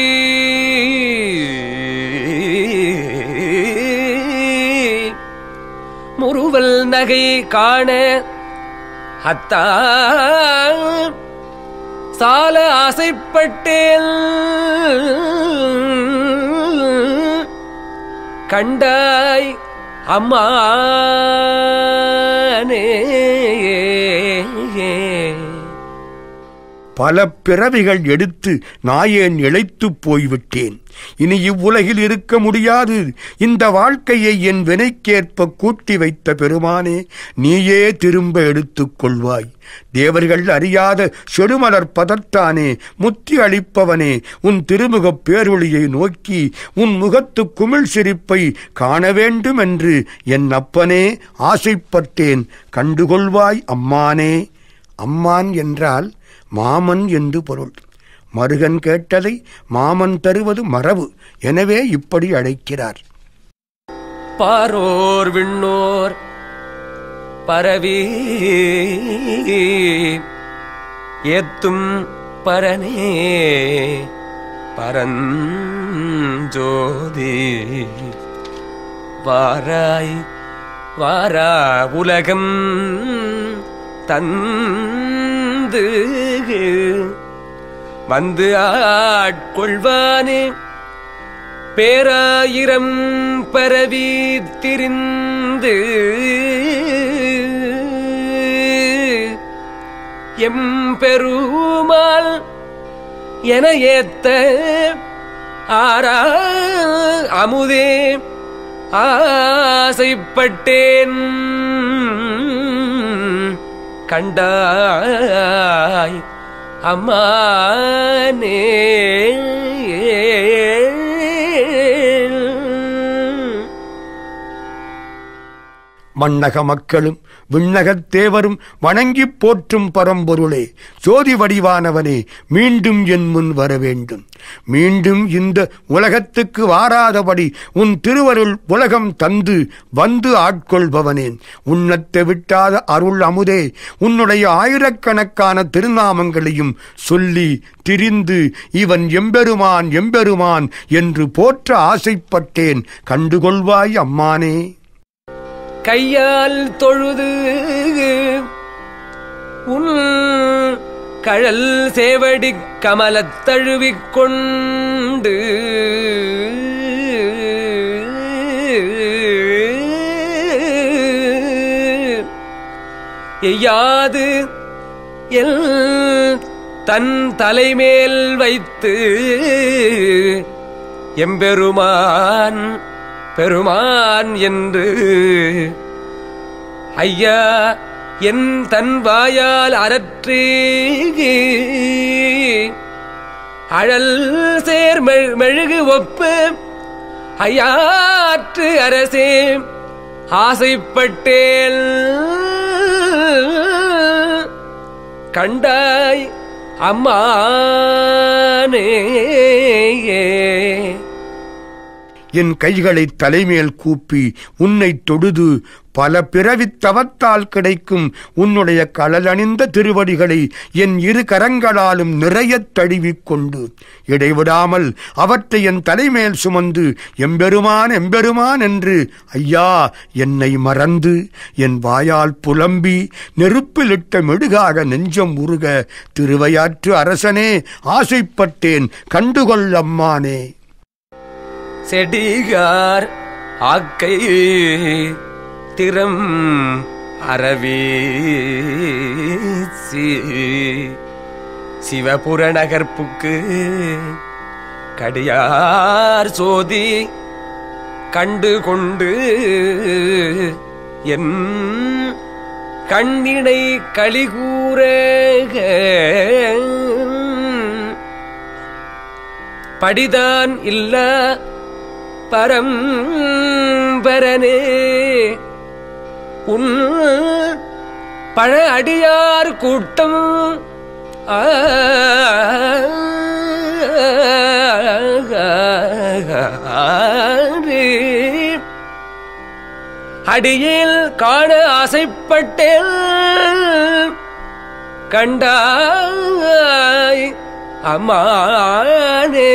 முறுவல் நகை காண அத்தா சால ஆசைப்பட்டேன் கண்டாய் அம்மானே பல பிறவிகள் எடுத்து நாயேன் இழைத்துப் போய்விட்டேன் இனி இவ்வுலகில் இருக்க முடியாது இந்த வாழ்க்கையை என் வினைக்கேற்ப கூட்டி வைத்த பெருமானே நீயே திரும்ப எடுத்துக் கொள்வாய் தேவர்கள் அறியாத செடுமலர் பதத்தானே முத்தி அளிப்பவனே உன் திருமுகப் பேரொளியை நோக்கி உன் முகத்து குமிழ் சிரிப்பை காண வேண்டும் என்று என் அப்பனே ஆசைப்பட்டேன் கண்டுகொள்வாய் அம்மானே அம்மான் என்றால் மாமன் என்று பொருள் மருகன் கேட்டதை மாமன் தருவது மரபு எனவே இப்படி அழைக்கிறார் பாரோர் விண்ணோர் பரவி ஏத்தும் பரனே பரஞ்சோதி வாராய் வாரா உலகம் தந்து வந்து ஆட்கொள்வானே பேராயிரம் பரவி திரிந்து எம்பெருமாள் என ஏத்த ஆரா அமுதே ஆசைப்பட்டேன் கண்டாய் அம்மானே மண்ணக மக்களும் விண்ணகத் தேவரும் வணங்கிப் போற்றும் பரம்பொருளே ஜோதி வடிவானவனே மீண்டும் என் முன் வர வேண்டும் மீண்டும் இந்த உலகத்துக்கு வாராதபடி உன் திருவருள் உலகம் தந்து வந்து ஆட்கொள்பவனேன் உன்னத்தை விட்டாத அருள் அமுதே உன்னுடைய ஆயிரக்கணக்கான திருநாமங்களையும் சொல்லி திரிந்து இவன் எம்பெருமான் எம்பெருமான் என்று போற்ற ஆசைப்பட்டேன் கண்டுகொள்வாய் அம்மானே கையால் தொழுது உன் கழல் சேவடி கமலத் தழுவிக் கொண்டு எய்யாது எல் தன் தலைமேல் வைத்து எம்பெருமான் பெருமான் என்று ஐயா என் தன் வாயால் அரற்றி அழல் சேர் மெழு- மெழுகு ஒப்பு ஐயாற்று அரசே ஆசைப்பட்டேன் கண்டாய் அம்மானே என் கைகளை தலைமேல் கூப்பி உன்னை தொழுது பல பிறவித் தவத்தால் கிடைக்கும் உன்னுடைய கடலணிந்த திருவடிகளை என் இரு கரங்களாலும் நிறையத் தழுவிக் கொண்டு இடைவிடாமல் அவற்றை என் தலைமேல் சுமந்து எம்பெருமான் எம்பெருமான் என்று ஐயா என்னை மறந்து என் வாயால் புலம்பி நெருப்பிலிட்ட மெழுகாக நெஞ்சம் உருக திருவையாற்று அரசனே ஆசைப்பட்டேன் கண்டுகொள் அம்மானே செடிகார் ஆக்கை திறம் அரவீசி சிவபுர நகர்ப்புக்கு கடியார் சோதி கண்டு கொண்டு என் கண்ணினை களிகூற படிதான் இல்ல பரம் பரனே உன் பழ அடியார் கூட்டம் ஆ, அடியில் காண ஆசைப்பட்டேன் கண்டாய் அம்மானே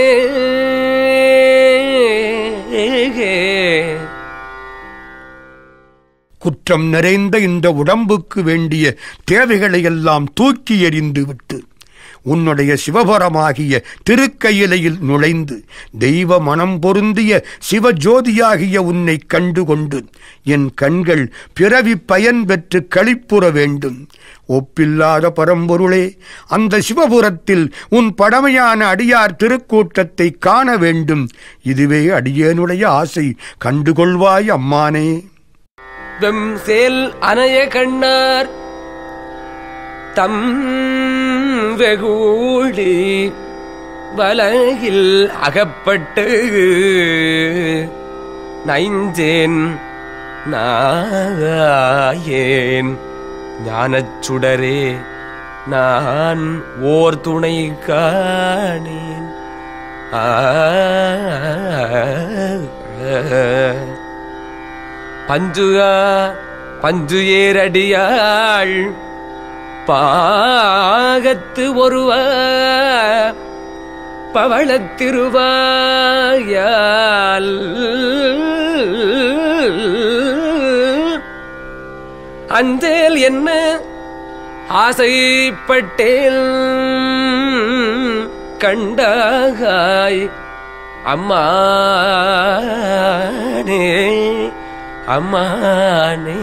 குற்றம் நிறைந்த இந்த உடம்புக்கு வேண்டிய தேவைகளை எல்லாம் தூக்கி எறிந்து விட்டு உன்னுடைய சிவபரமாகிய திருக்கையிலையில் நுழைந்து தெய்வ மனம் பொருந்திய சிவஜோதியாகிய உன்னை கண்டுகொண்டு என் கண்கள் பிறவி பயன் பெற்று களிப்புற வேண்டும் ஒப்பில்லாத பரம்பொருளே அந்த சிவபுரத்தில் உன் பழமையான அடியார் திருக்கூட்டத்தை காண வேண்டும் இதுவே அடியேனுடைய ஆசை கண்டுகொள்வாய் அம்மானே வெம் சேல் அணைய கண்ணார் தம் வெகூடி வலையில் அகப்பட்டு நைஞ்சேன் நாயேன் ஞானச் சுடரே நான் ஓர் துணை காணேன் ஆ பஞ்சுகா பஞ்சு ஏரடியாள் பாகத்து ஒருவ பவளத்திருவாயால் அஞ்சேல் என்ன ஆசைப்பட்டேன் கண்டாகாய் அம்மானே அம்மானே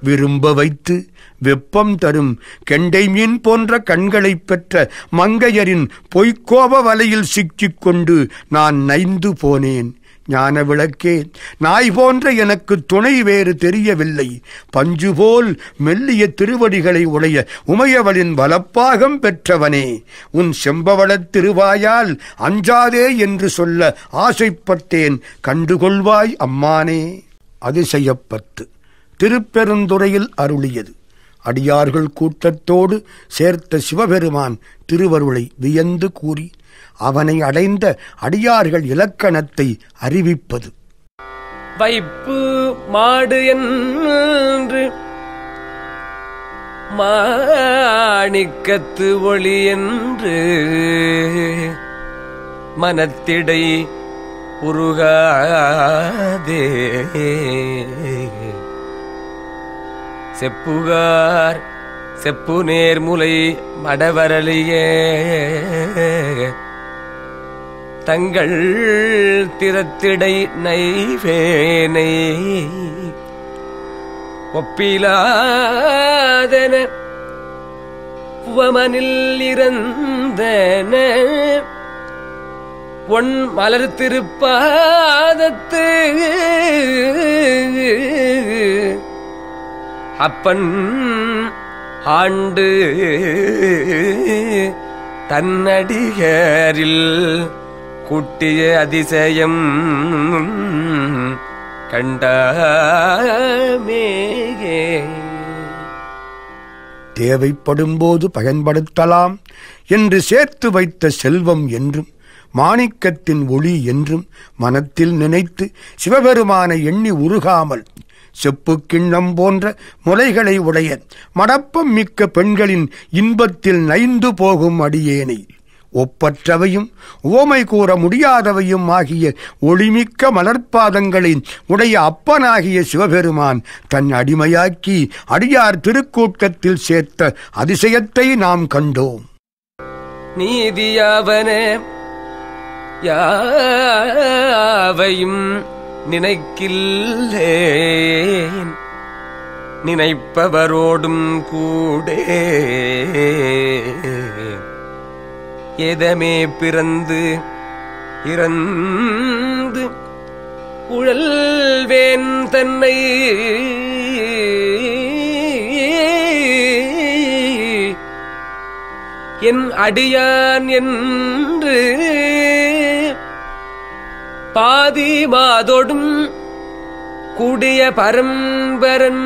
விரும்ப வைத்து வெப்பம் தரும் கெண்டை மீன் போன்ற கண்களைப் பெற்ற மங்கையரின் பொய்க்கோப வலையில் சிக்கிக் கொண்டு நான் நைந்து போனேன் ஞான விளக்கே நாய் போன்ற எனக்கு துணை வேறு தெரியவில்லை பஞ்சு போல் மெல்லிய திருவடிகளை உடைய உமையவளின் வலப்பாகம் பெற்றவனே உன் செம்பவளத் திருவாயால் அஞ்சாதே என்று சொல்ல ஆசைப்பட்டேன் கண்டுகொள்வாய் அம்மானே அதிசயப்பத்து திருப்பெருந்துறையில் அருளியது அடியார்கள் கூட்டத்தோடு சேர்த்த சிவபெருமான் திருவருளை வியந்து கூறி அவனை அடைந்த அடியார்கள் இலக்கணத்தை அறிவிப்பது வைப்பு மாடு என்று மாணிக்கத்து ஒளி என்று மனத்திடை உருகாதே செப்புகார் செப்பு நேர்முலை மடவரலியே தங்கள் திறத்திடை நைவேனை ஒப்பிலாதன புவமனில் இறந்தன பொன் மலர் திருப்பாதத்து அப்பன் ஆண்டு தன்னடிகரில் குட்டிய அதிசயம் கண்டாமேயே தேவைப்படும்போது பயன்படுத்தலாம் என்று சேர்த்து வைத்த செல்வம் என்றும் மாணிக்கத்தின் ஒளி என்றும் மனத்தில் நினைத்து சிவபெருமானை எண்ணி உருகாமல் செப்பு கிண்ணம் போன்ற முலைகளை உடைய மடப்பம் மிக்க பெண்களின் இன்பத்தில் நைந்து போகும் அடியேனை ஒப்பற்றவையும் ஓமை கூற முடியாதவையும் ஆகிய ஒளிமிக்க மலர்பாதங்களை உடைய அப்பனாகிய சிவபெருமான் தன் அடிமையாக்கி அடியார் திருக்கூட்டத்தில் சேர்த்த அதிசயத்தை நாம் கண்டோம் நீதியாவன யாவையும் நினைக்கில்லேன் நினைப்பவரோடும் கூடே எதமே பிறந்து இறந்து உழல்வேன் தன்னை என் அடியான் என்று பாதி மாதொடும் கூடிய பரம்பரன்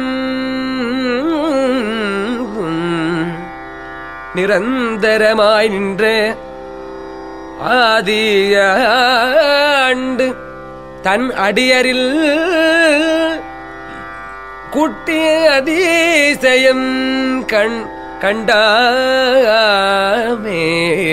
நிரந்தரமாய் நின்ற ஆதியாண்டு தன் அடியரில் குட்டிய அதிசயம் கண் கண்டாமே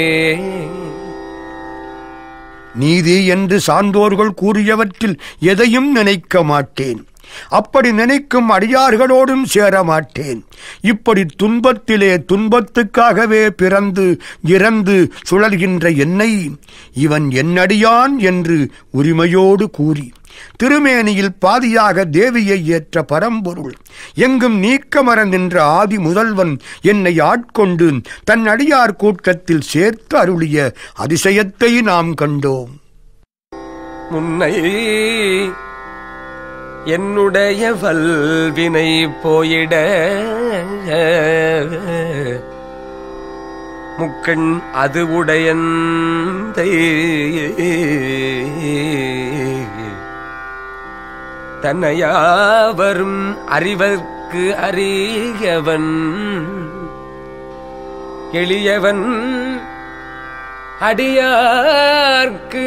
நீதி என்று சான்றோர்கள் கூறியவற்றில் எதையும் நினைக்க மாட்டேன் அப்படி நினைக்கும் அடியார்களோடும் சேர மாட்டேன் இப்படி துன்பத்திலே துன்பத்துக்காகவே பிறந்து இறந்து சுழல்கின்ற என்னை இவன் என்னடியான் என்று உரிமையோடு கூறி திருமேனியில் பாதியாக தேவியை ஏற்ற பரம்பொருள் எங்கும் நீக்கமர நின்ற ஆதி முதல்வன் என்னை ஆட்கொண்டு தன் அடியார் கூட்டத்தில் சேர்த்து அருளிய அதிசயத்தை நாம் கண்டோம் முன்னை என்னுடைய வல்வினை போயிட முக்கண் அது உடையந்தை தன்னையாவரும் அறிவர்க்கு அறியவன் எளியவன் அடியார்க்கு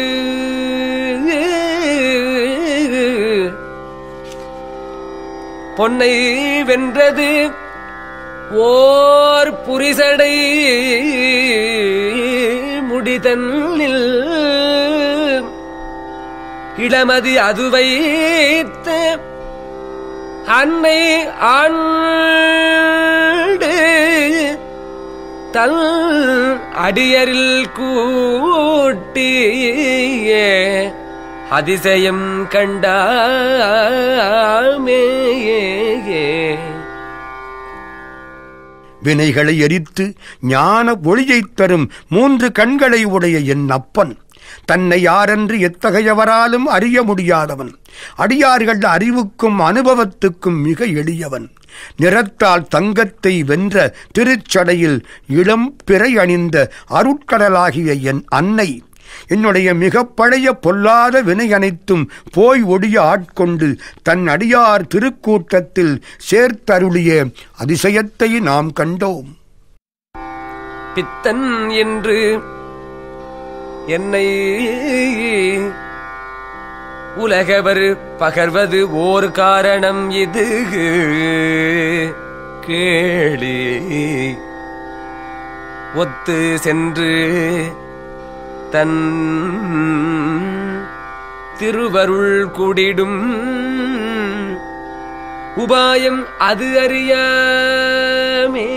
பொன்னை வென்றது ஓர் புரிசடை முடிதன்னில் இளமதி அது வைத்த அன்னை ஆண்டு தல் அடியரில் கூட்டிய அதிசயம் கண்டாமே வினைகளை எரித்து ஞான ஒளியைத் தரும் மூன்று கண்களை உடைய என் அப்பன் தன்னை யாரென்று எத்தகையவராலும் அறிய முடியாதவன் அடியார்கள் அறிவுக்கும் அனுபவத்துக்கும் மிக எளியவன் நிறத்தால் தங்கத்தை வென்ற திருச்சடையில் இளம் பிறை அணிந்த அருட்கடலாகிய என் அன்னை என்னுடைய மிக பழைய பொல்லாத வினை அனைத்தும் போய் ஒடிய ஆட்கொண்டு தன் அடியார் திருக்கூட்டத்தில் சேர்த்தருளிய அதிசயத்தை நாம் கண்டோம் பித்தன் என்று என்னை உலகவர் பகர்வது ஓர் காரணம் இது கேளி ஒத்து சென்று தன் திருவருள் கூடிடும் உபாயம் அது அறியாமே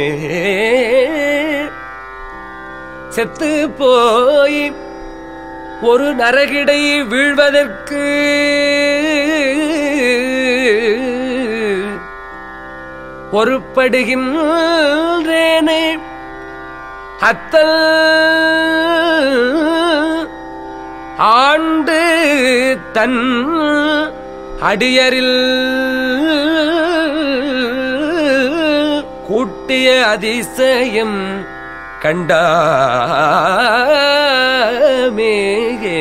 செத்து போய் ஒரு நரகிடை வீழ்வதற்கு பொறுப்படுகின்றேனே அத்தல் ஆண்டு தன் அடியரில் கூட்டிய அதிசயம் கண்டாமேயே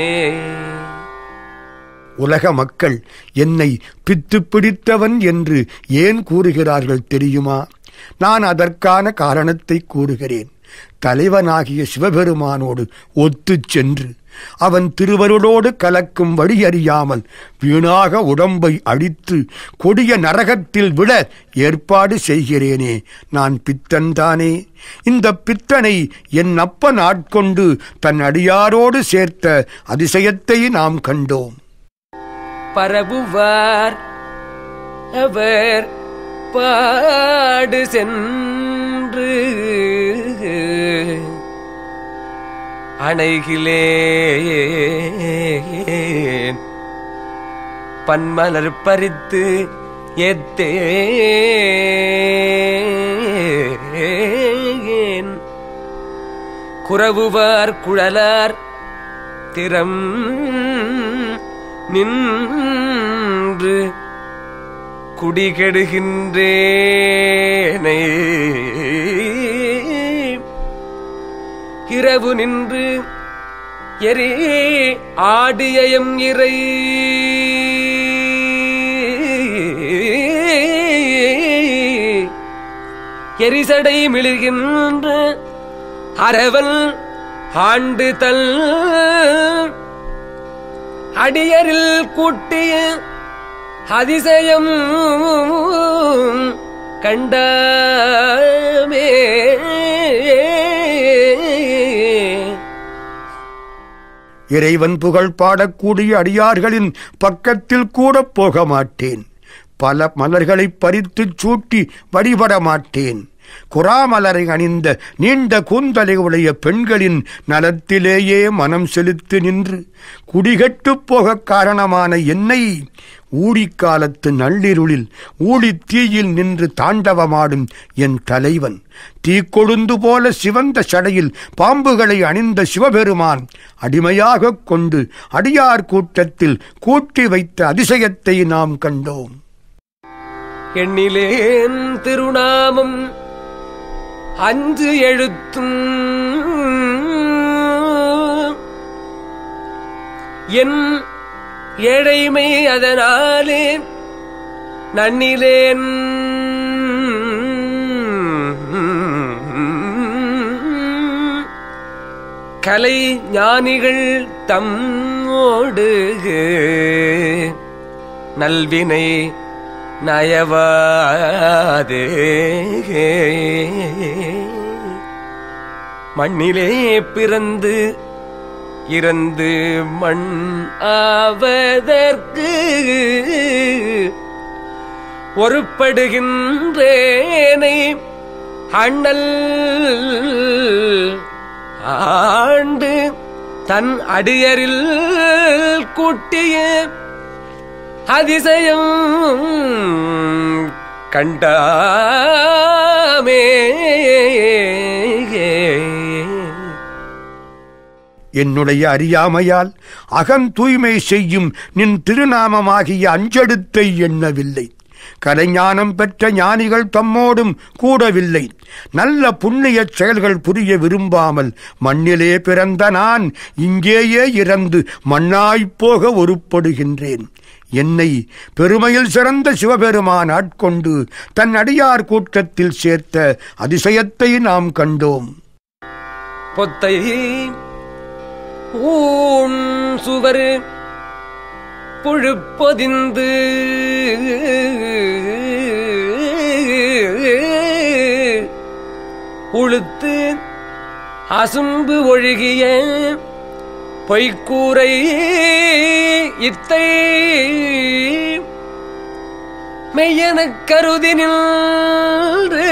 உலக மக்கள் என்னை பித்து பிடித்தவன் என்று ஏன் கூறுகிறார்கள் தெரியுமா நான் அதற்கான காரணத்தை கூறுகிறேன் தலைவனாகிய சிவபெருமானோடு ஒத்துச் சென்று அவன் திருவருளோடு கலக்கும் வழியறியாமல் வீணாக உடம்பை அழித்து கொடிய நரகத்தில் விட ஏற்பாடு செய்கிறேனே நான் பித்தன்தானே இந்த பித்தனை என் அப்பன் ஆட்கொண்டு தன் அடியாரோடு சேர்த்த அதிசயத்தை நாம் கண்டோம் பரவுவார் அவர் பாடு சென்று அணைகிலேன் பன்மலர் பறித்து ஏத்தேன் குறவுவார் குழலார் திறம் நின்று குடிகெடுகின்றேனை இரவு நின்று எரி ஆடியம் இறை எரிசடை மிளிர்கின்ற அரவல் ஆண்டு தல் அடியரில் கூட்டிய அதிசயம் கண்டாமே இறைவன் புகழ் பாடக்கூடிய அடியார்களின் பக்கத்தில் கூட போக மாட்டேன் பல மலர்களைப் பறித்துச் சூட்டி வழிபட மாட்டேன் குறாமலரை அணிந்த நீண்ட கூந்தலை உடைய பெண்களின் நலத்திலேயே மனம் செலுத்தி நின்று குடிகெட்டுப் போகக் காரணமான என்னை ஊழிக்காலத்து நள்ளிருளில் ஊழித் தீயில் நின்று தாண்டவமாடும் என் தலைவன் தீக்கொழுந்து போல சிவந்த சடையில் பாம்புகளை அணிந்த சிவபெருமான் அடிமையாகக் கொண்டு அடியார் கூட்டத்தில் கூட்டி வைத்த அதிசயத்தை நாம் கண்டோம் எண்ணிலேன் திருநாமம் அஞ்சு எழுத்தும் என் ஏழைமை அதனாலே நன்னிலேன் கலை ஞானிகள் தம்மோடு நல்வினை நயவாதே மண்ணிலே பிறந்து இறந்து மண் ஆவதற்கு ஒருப்படுகின்றேனை அண்ணல் ஆண்டு தன் அடியரில் கூட்டிய அதிசயம் கண்டாமே என்னுடைய அறியாமையால் அகம் தூய்மை செய்யும் நின் திருநாமமாகிய அஞ்செடுத்தை எண்ணவில்லை கலைஞானம் பெற்ற ஞானிகள் தம்மோடும் கூடவில்லை நல்ல புண்ணிய செயல்கள் புரிய விரும்பாமல் மண்ணிலே பிறந்த நான் இங்கேயே இறந்து மண்ணாய்ப்போக ஒருப்படுகின்றேன் என்னை பெருமையில் சிறந்த சிவபெருமான் ஆட்கொண்டு தன் அடியார் கூட்டத்தில் சேர்த்த அதிசயத்தை நாம் கண்டோம் பொத்தை ஊன் சுவர் புழுப்பொதிந்து உளுத்து அசும்பு ஒழுகிய பொய்க்கூரை இத்தை மெய்யனக் கருதி நின்று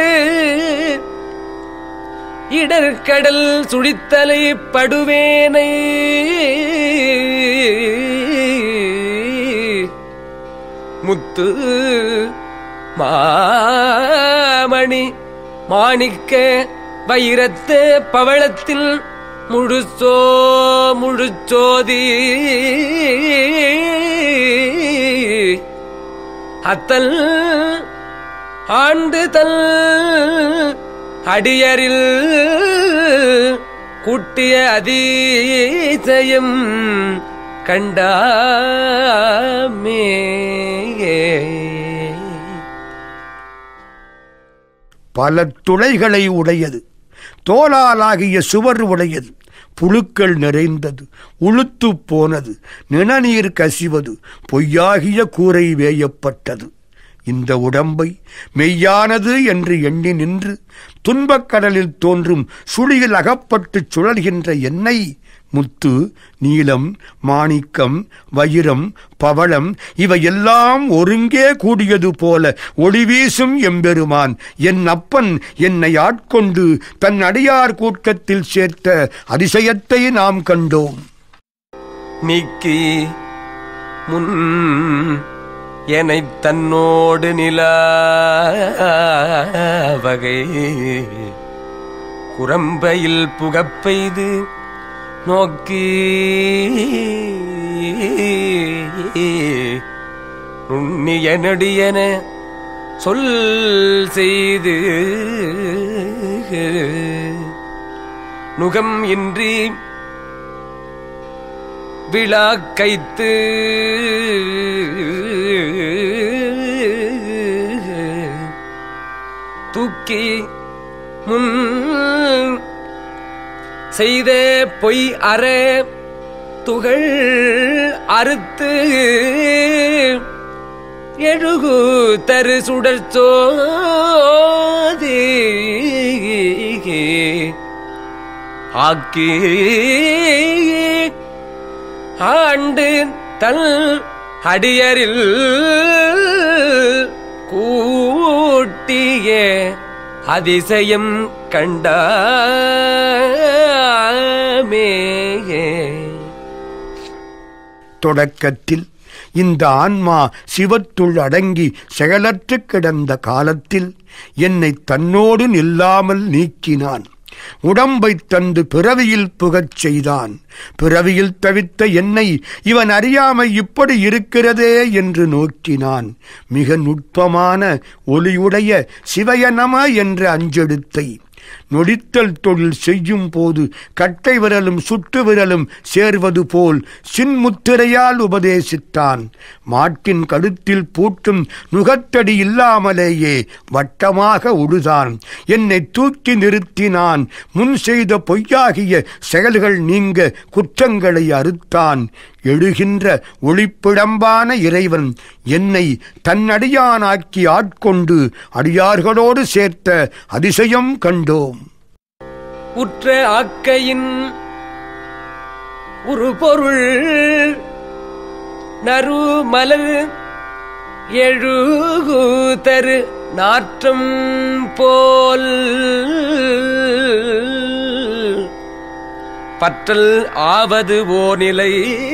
இடர்கடல் சுழித்தலை படுவேனை முத்து மாமணி மாணிக்க வைரத்து பவளத்தில் முழுசோ முழுச்சோதி அத்தல் ஆண்டு தல் அடியரில் கூட்டிய அதிசயம் கண்டாமே பல துளைகளை உடையது தோலாலாகிய சுவர் உடையது புழுக்கள் நிறைந்தது உளுத்து போனது நிணநீர் கசிவது பொய்யாகிய கூரை வேயப்பட்டது இந்த உடம்பை மெய்யானது என்று எண்ணி நின்று துன்பக் கடலில் தோன்றும் சுழியில் அகப்பட்டு சுழல்கின்ற என்னை முத்து நீலம் மாணிக்கம் வைரம் பவளம் இவையெல்லாம் ஒருங்கே கூடியது போல ஒளி வீசும் எம்பெருமான் என் அப்பன் என்னை ஆட்கொண்டு தன் அடியார் கூட்டத்தில் சேர்த்த அதிசயத்தை நாம் கண்டோம் நீக்கி முன் எனைத் தன்னோடு நில வகை குரம்பையில் புகப்பெய்து நோக்கி நுண்ணிய நெடியன சொல் செய்து நுகம் இன்றி விழாக்கைத்து தூக்கி முன் செய்த பொய் அற துகள் அறுத்து எழுகு தரு சுடர்ச்சோதி ஆக்கி ஆண்டு தல் அடியரில் கூட்டிய அதிசயம் கண்டாமே தொடக்கத்தில் இந்த ஆன்மா சிவத்துள் அடங்கி செயலற்று கிடந்த காலத்தில் என்னை தன்னோடு நில்லாமல் நீக்கினான் உடம்பைத் தந்து பிறவியில் புகச் செய்தான் பிறவியில் தவித்த என்னை இவன் அறியாமை இப்படி இருக்கிறதே என்று நோக்கினான் மிக நுட்பமான ஒளியுடைய சிவய நம என்ற அஞ்செடுத்தை நொடித்தல் தொழில் செய்யும் போது கட்டை விரலும் சுட்டு விரலும் சேர்வது போல் சின்முத்திரையால் உபதேசித்தான் மாட்டின் கழுத்தில் பூட்டும் நுகத்தடி இல்லாமலேயே வட்டமாக உழுதான் என்னை தூக்கி நிறுத்தினான் முன் செய்த பொய்யாகிய செயல்கள் நீங்க குற்றங்களை அறுத்தான் எழுகின்ற ஒளிப்பிழம்பான இறைவன் என்னை தன்னடியானாக்கி ஆட்கொண்டு அடியார்களோடு சேர்த்த அதிசயம் கண்டோம் உற்ற ஆக்கையின் ஒரு பொருள் நறு மலர் எழுகு தரு நாற்றம் போல் பற்றல் ஆவது ஓநிலை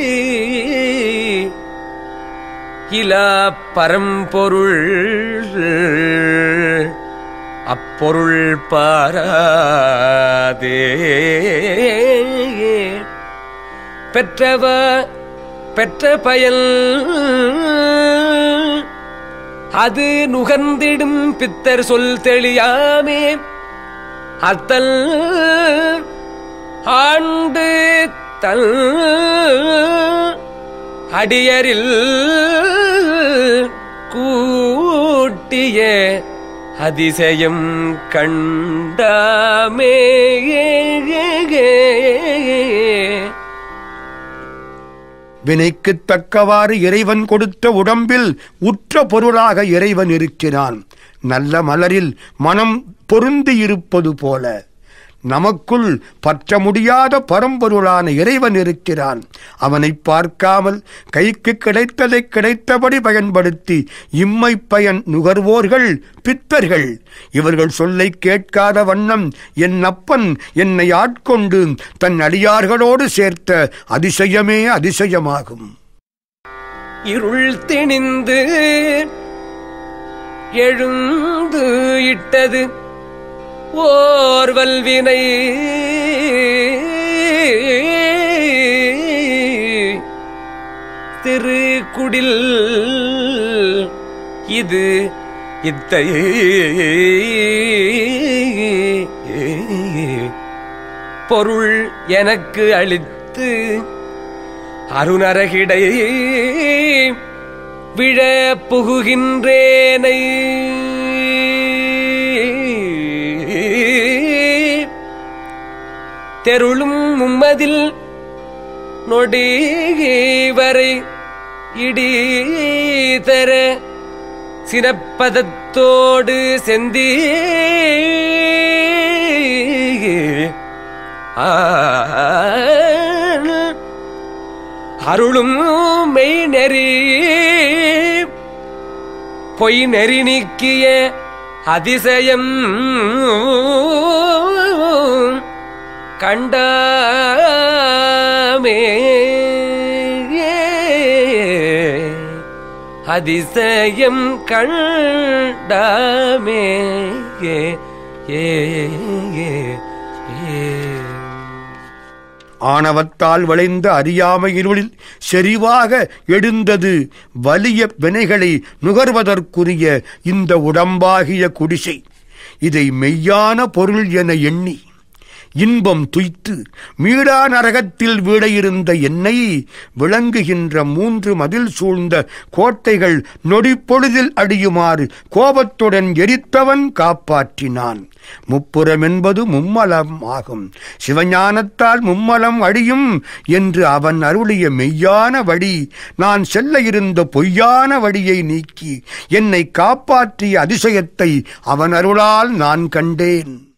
இலா பரம்பொருள் அப்பொருள் பாராதே பெற்றவ பெற்ற பயல் அது நுகர்ந்திடும் பித்தர் சொல் தெளியாமே அத்தல் ஆண்டு தல் அடியரில் கூட்டிய அதிசயம் கண்டாமே வினைக்குத் தக்கவாறு இறைவன் கொடுத்த உடம்பில் உற்ற பொருளாக இறைவன் இருக்கிறான் நல்ல மலரில் மனம் பொருந்தி இருப்பது போல நமக்குள் பற்ற முடியாத பரம்பொருளான இறைவன் இருக்கிறான் அவனை பார்க்காமல் கைக்கு கிடைத்ததை கிடைத்தபடி பயன்படுத்தி இம்மை பயன் நுகர்வோர்கள் பித்தர்கள் இவர்கள் சொல்லை கேட்காத வண்ணம் என் அப்பன் என்னை ஆட்கொண்டு தன் அடியார்களோடு சேர்த்த அதிசயமே அதிசயமாகும் இருள் திணிந்து எழுந்து இட்டது ஓர் வல்வினை திருக்குடில் இது இத்தை பொருள் எனக்கு அளித்து அருணரகிடை விழ புகுகின்றேனை தெருளும் மும்மதில் நொடி வரை இடி தர சினப்பதத்தோடு செந்தி அருளும் மெய் நெறி பொய் நெறி நீக்கிய அதிசயம் கண்டாமே அதிசயம் கண்டாமே ஏ ஏ ஏ ஏ ஆணவத்தால் விளைந்த அறியாமை இருளில் செறிவாக எழுந்தது வலிய வினைகளை நுகர்வதற்குரிய இந்த உடம்பாகிய குடிசை இதை மெய்யான பொருள் என எண்ணி இன்பம் துய்த்து மீளா நரகத்தில் வீட இருந்த என்னை விளங்குகின்ற மூன்று மதில் சூழ்ந்த கோட்டைகள் நொடிப்பொழுதில் அடியுமாறு கோபத்துடன் எரித்தவன் காப்பாற்றினான் முப்புறம் என்பது மும்மலம் ஆகும் சிவஞானத்தால் மும்மலம் அடியும் என்று அவன் அருளிய மெய்யான வழி நான் செல்ல இருந்த பொய்யான வழியை நீக்கி என்னை காப்பாற்றிய அதிசயத்தை அவன் அருளால் நான் கண்டேன்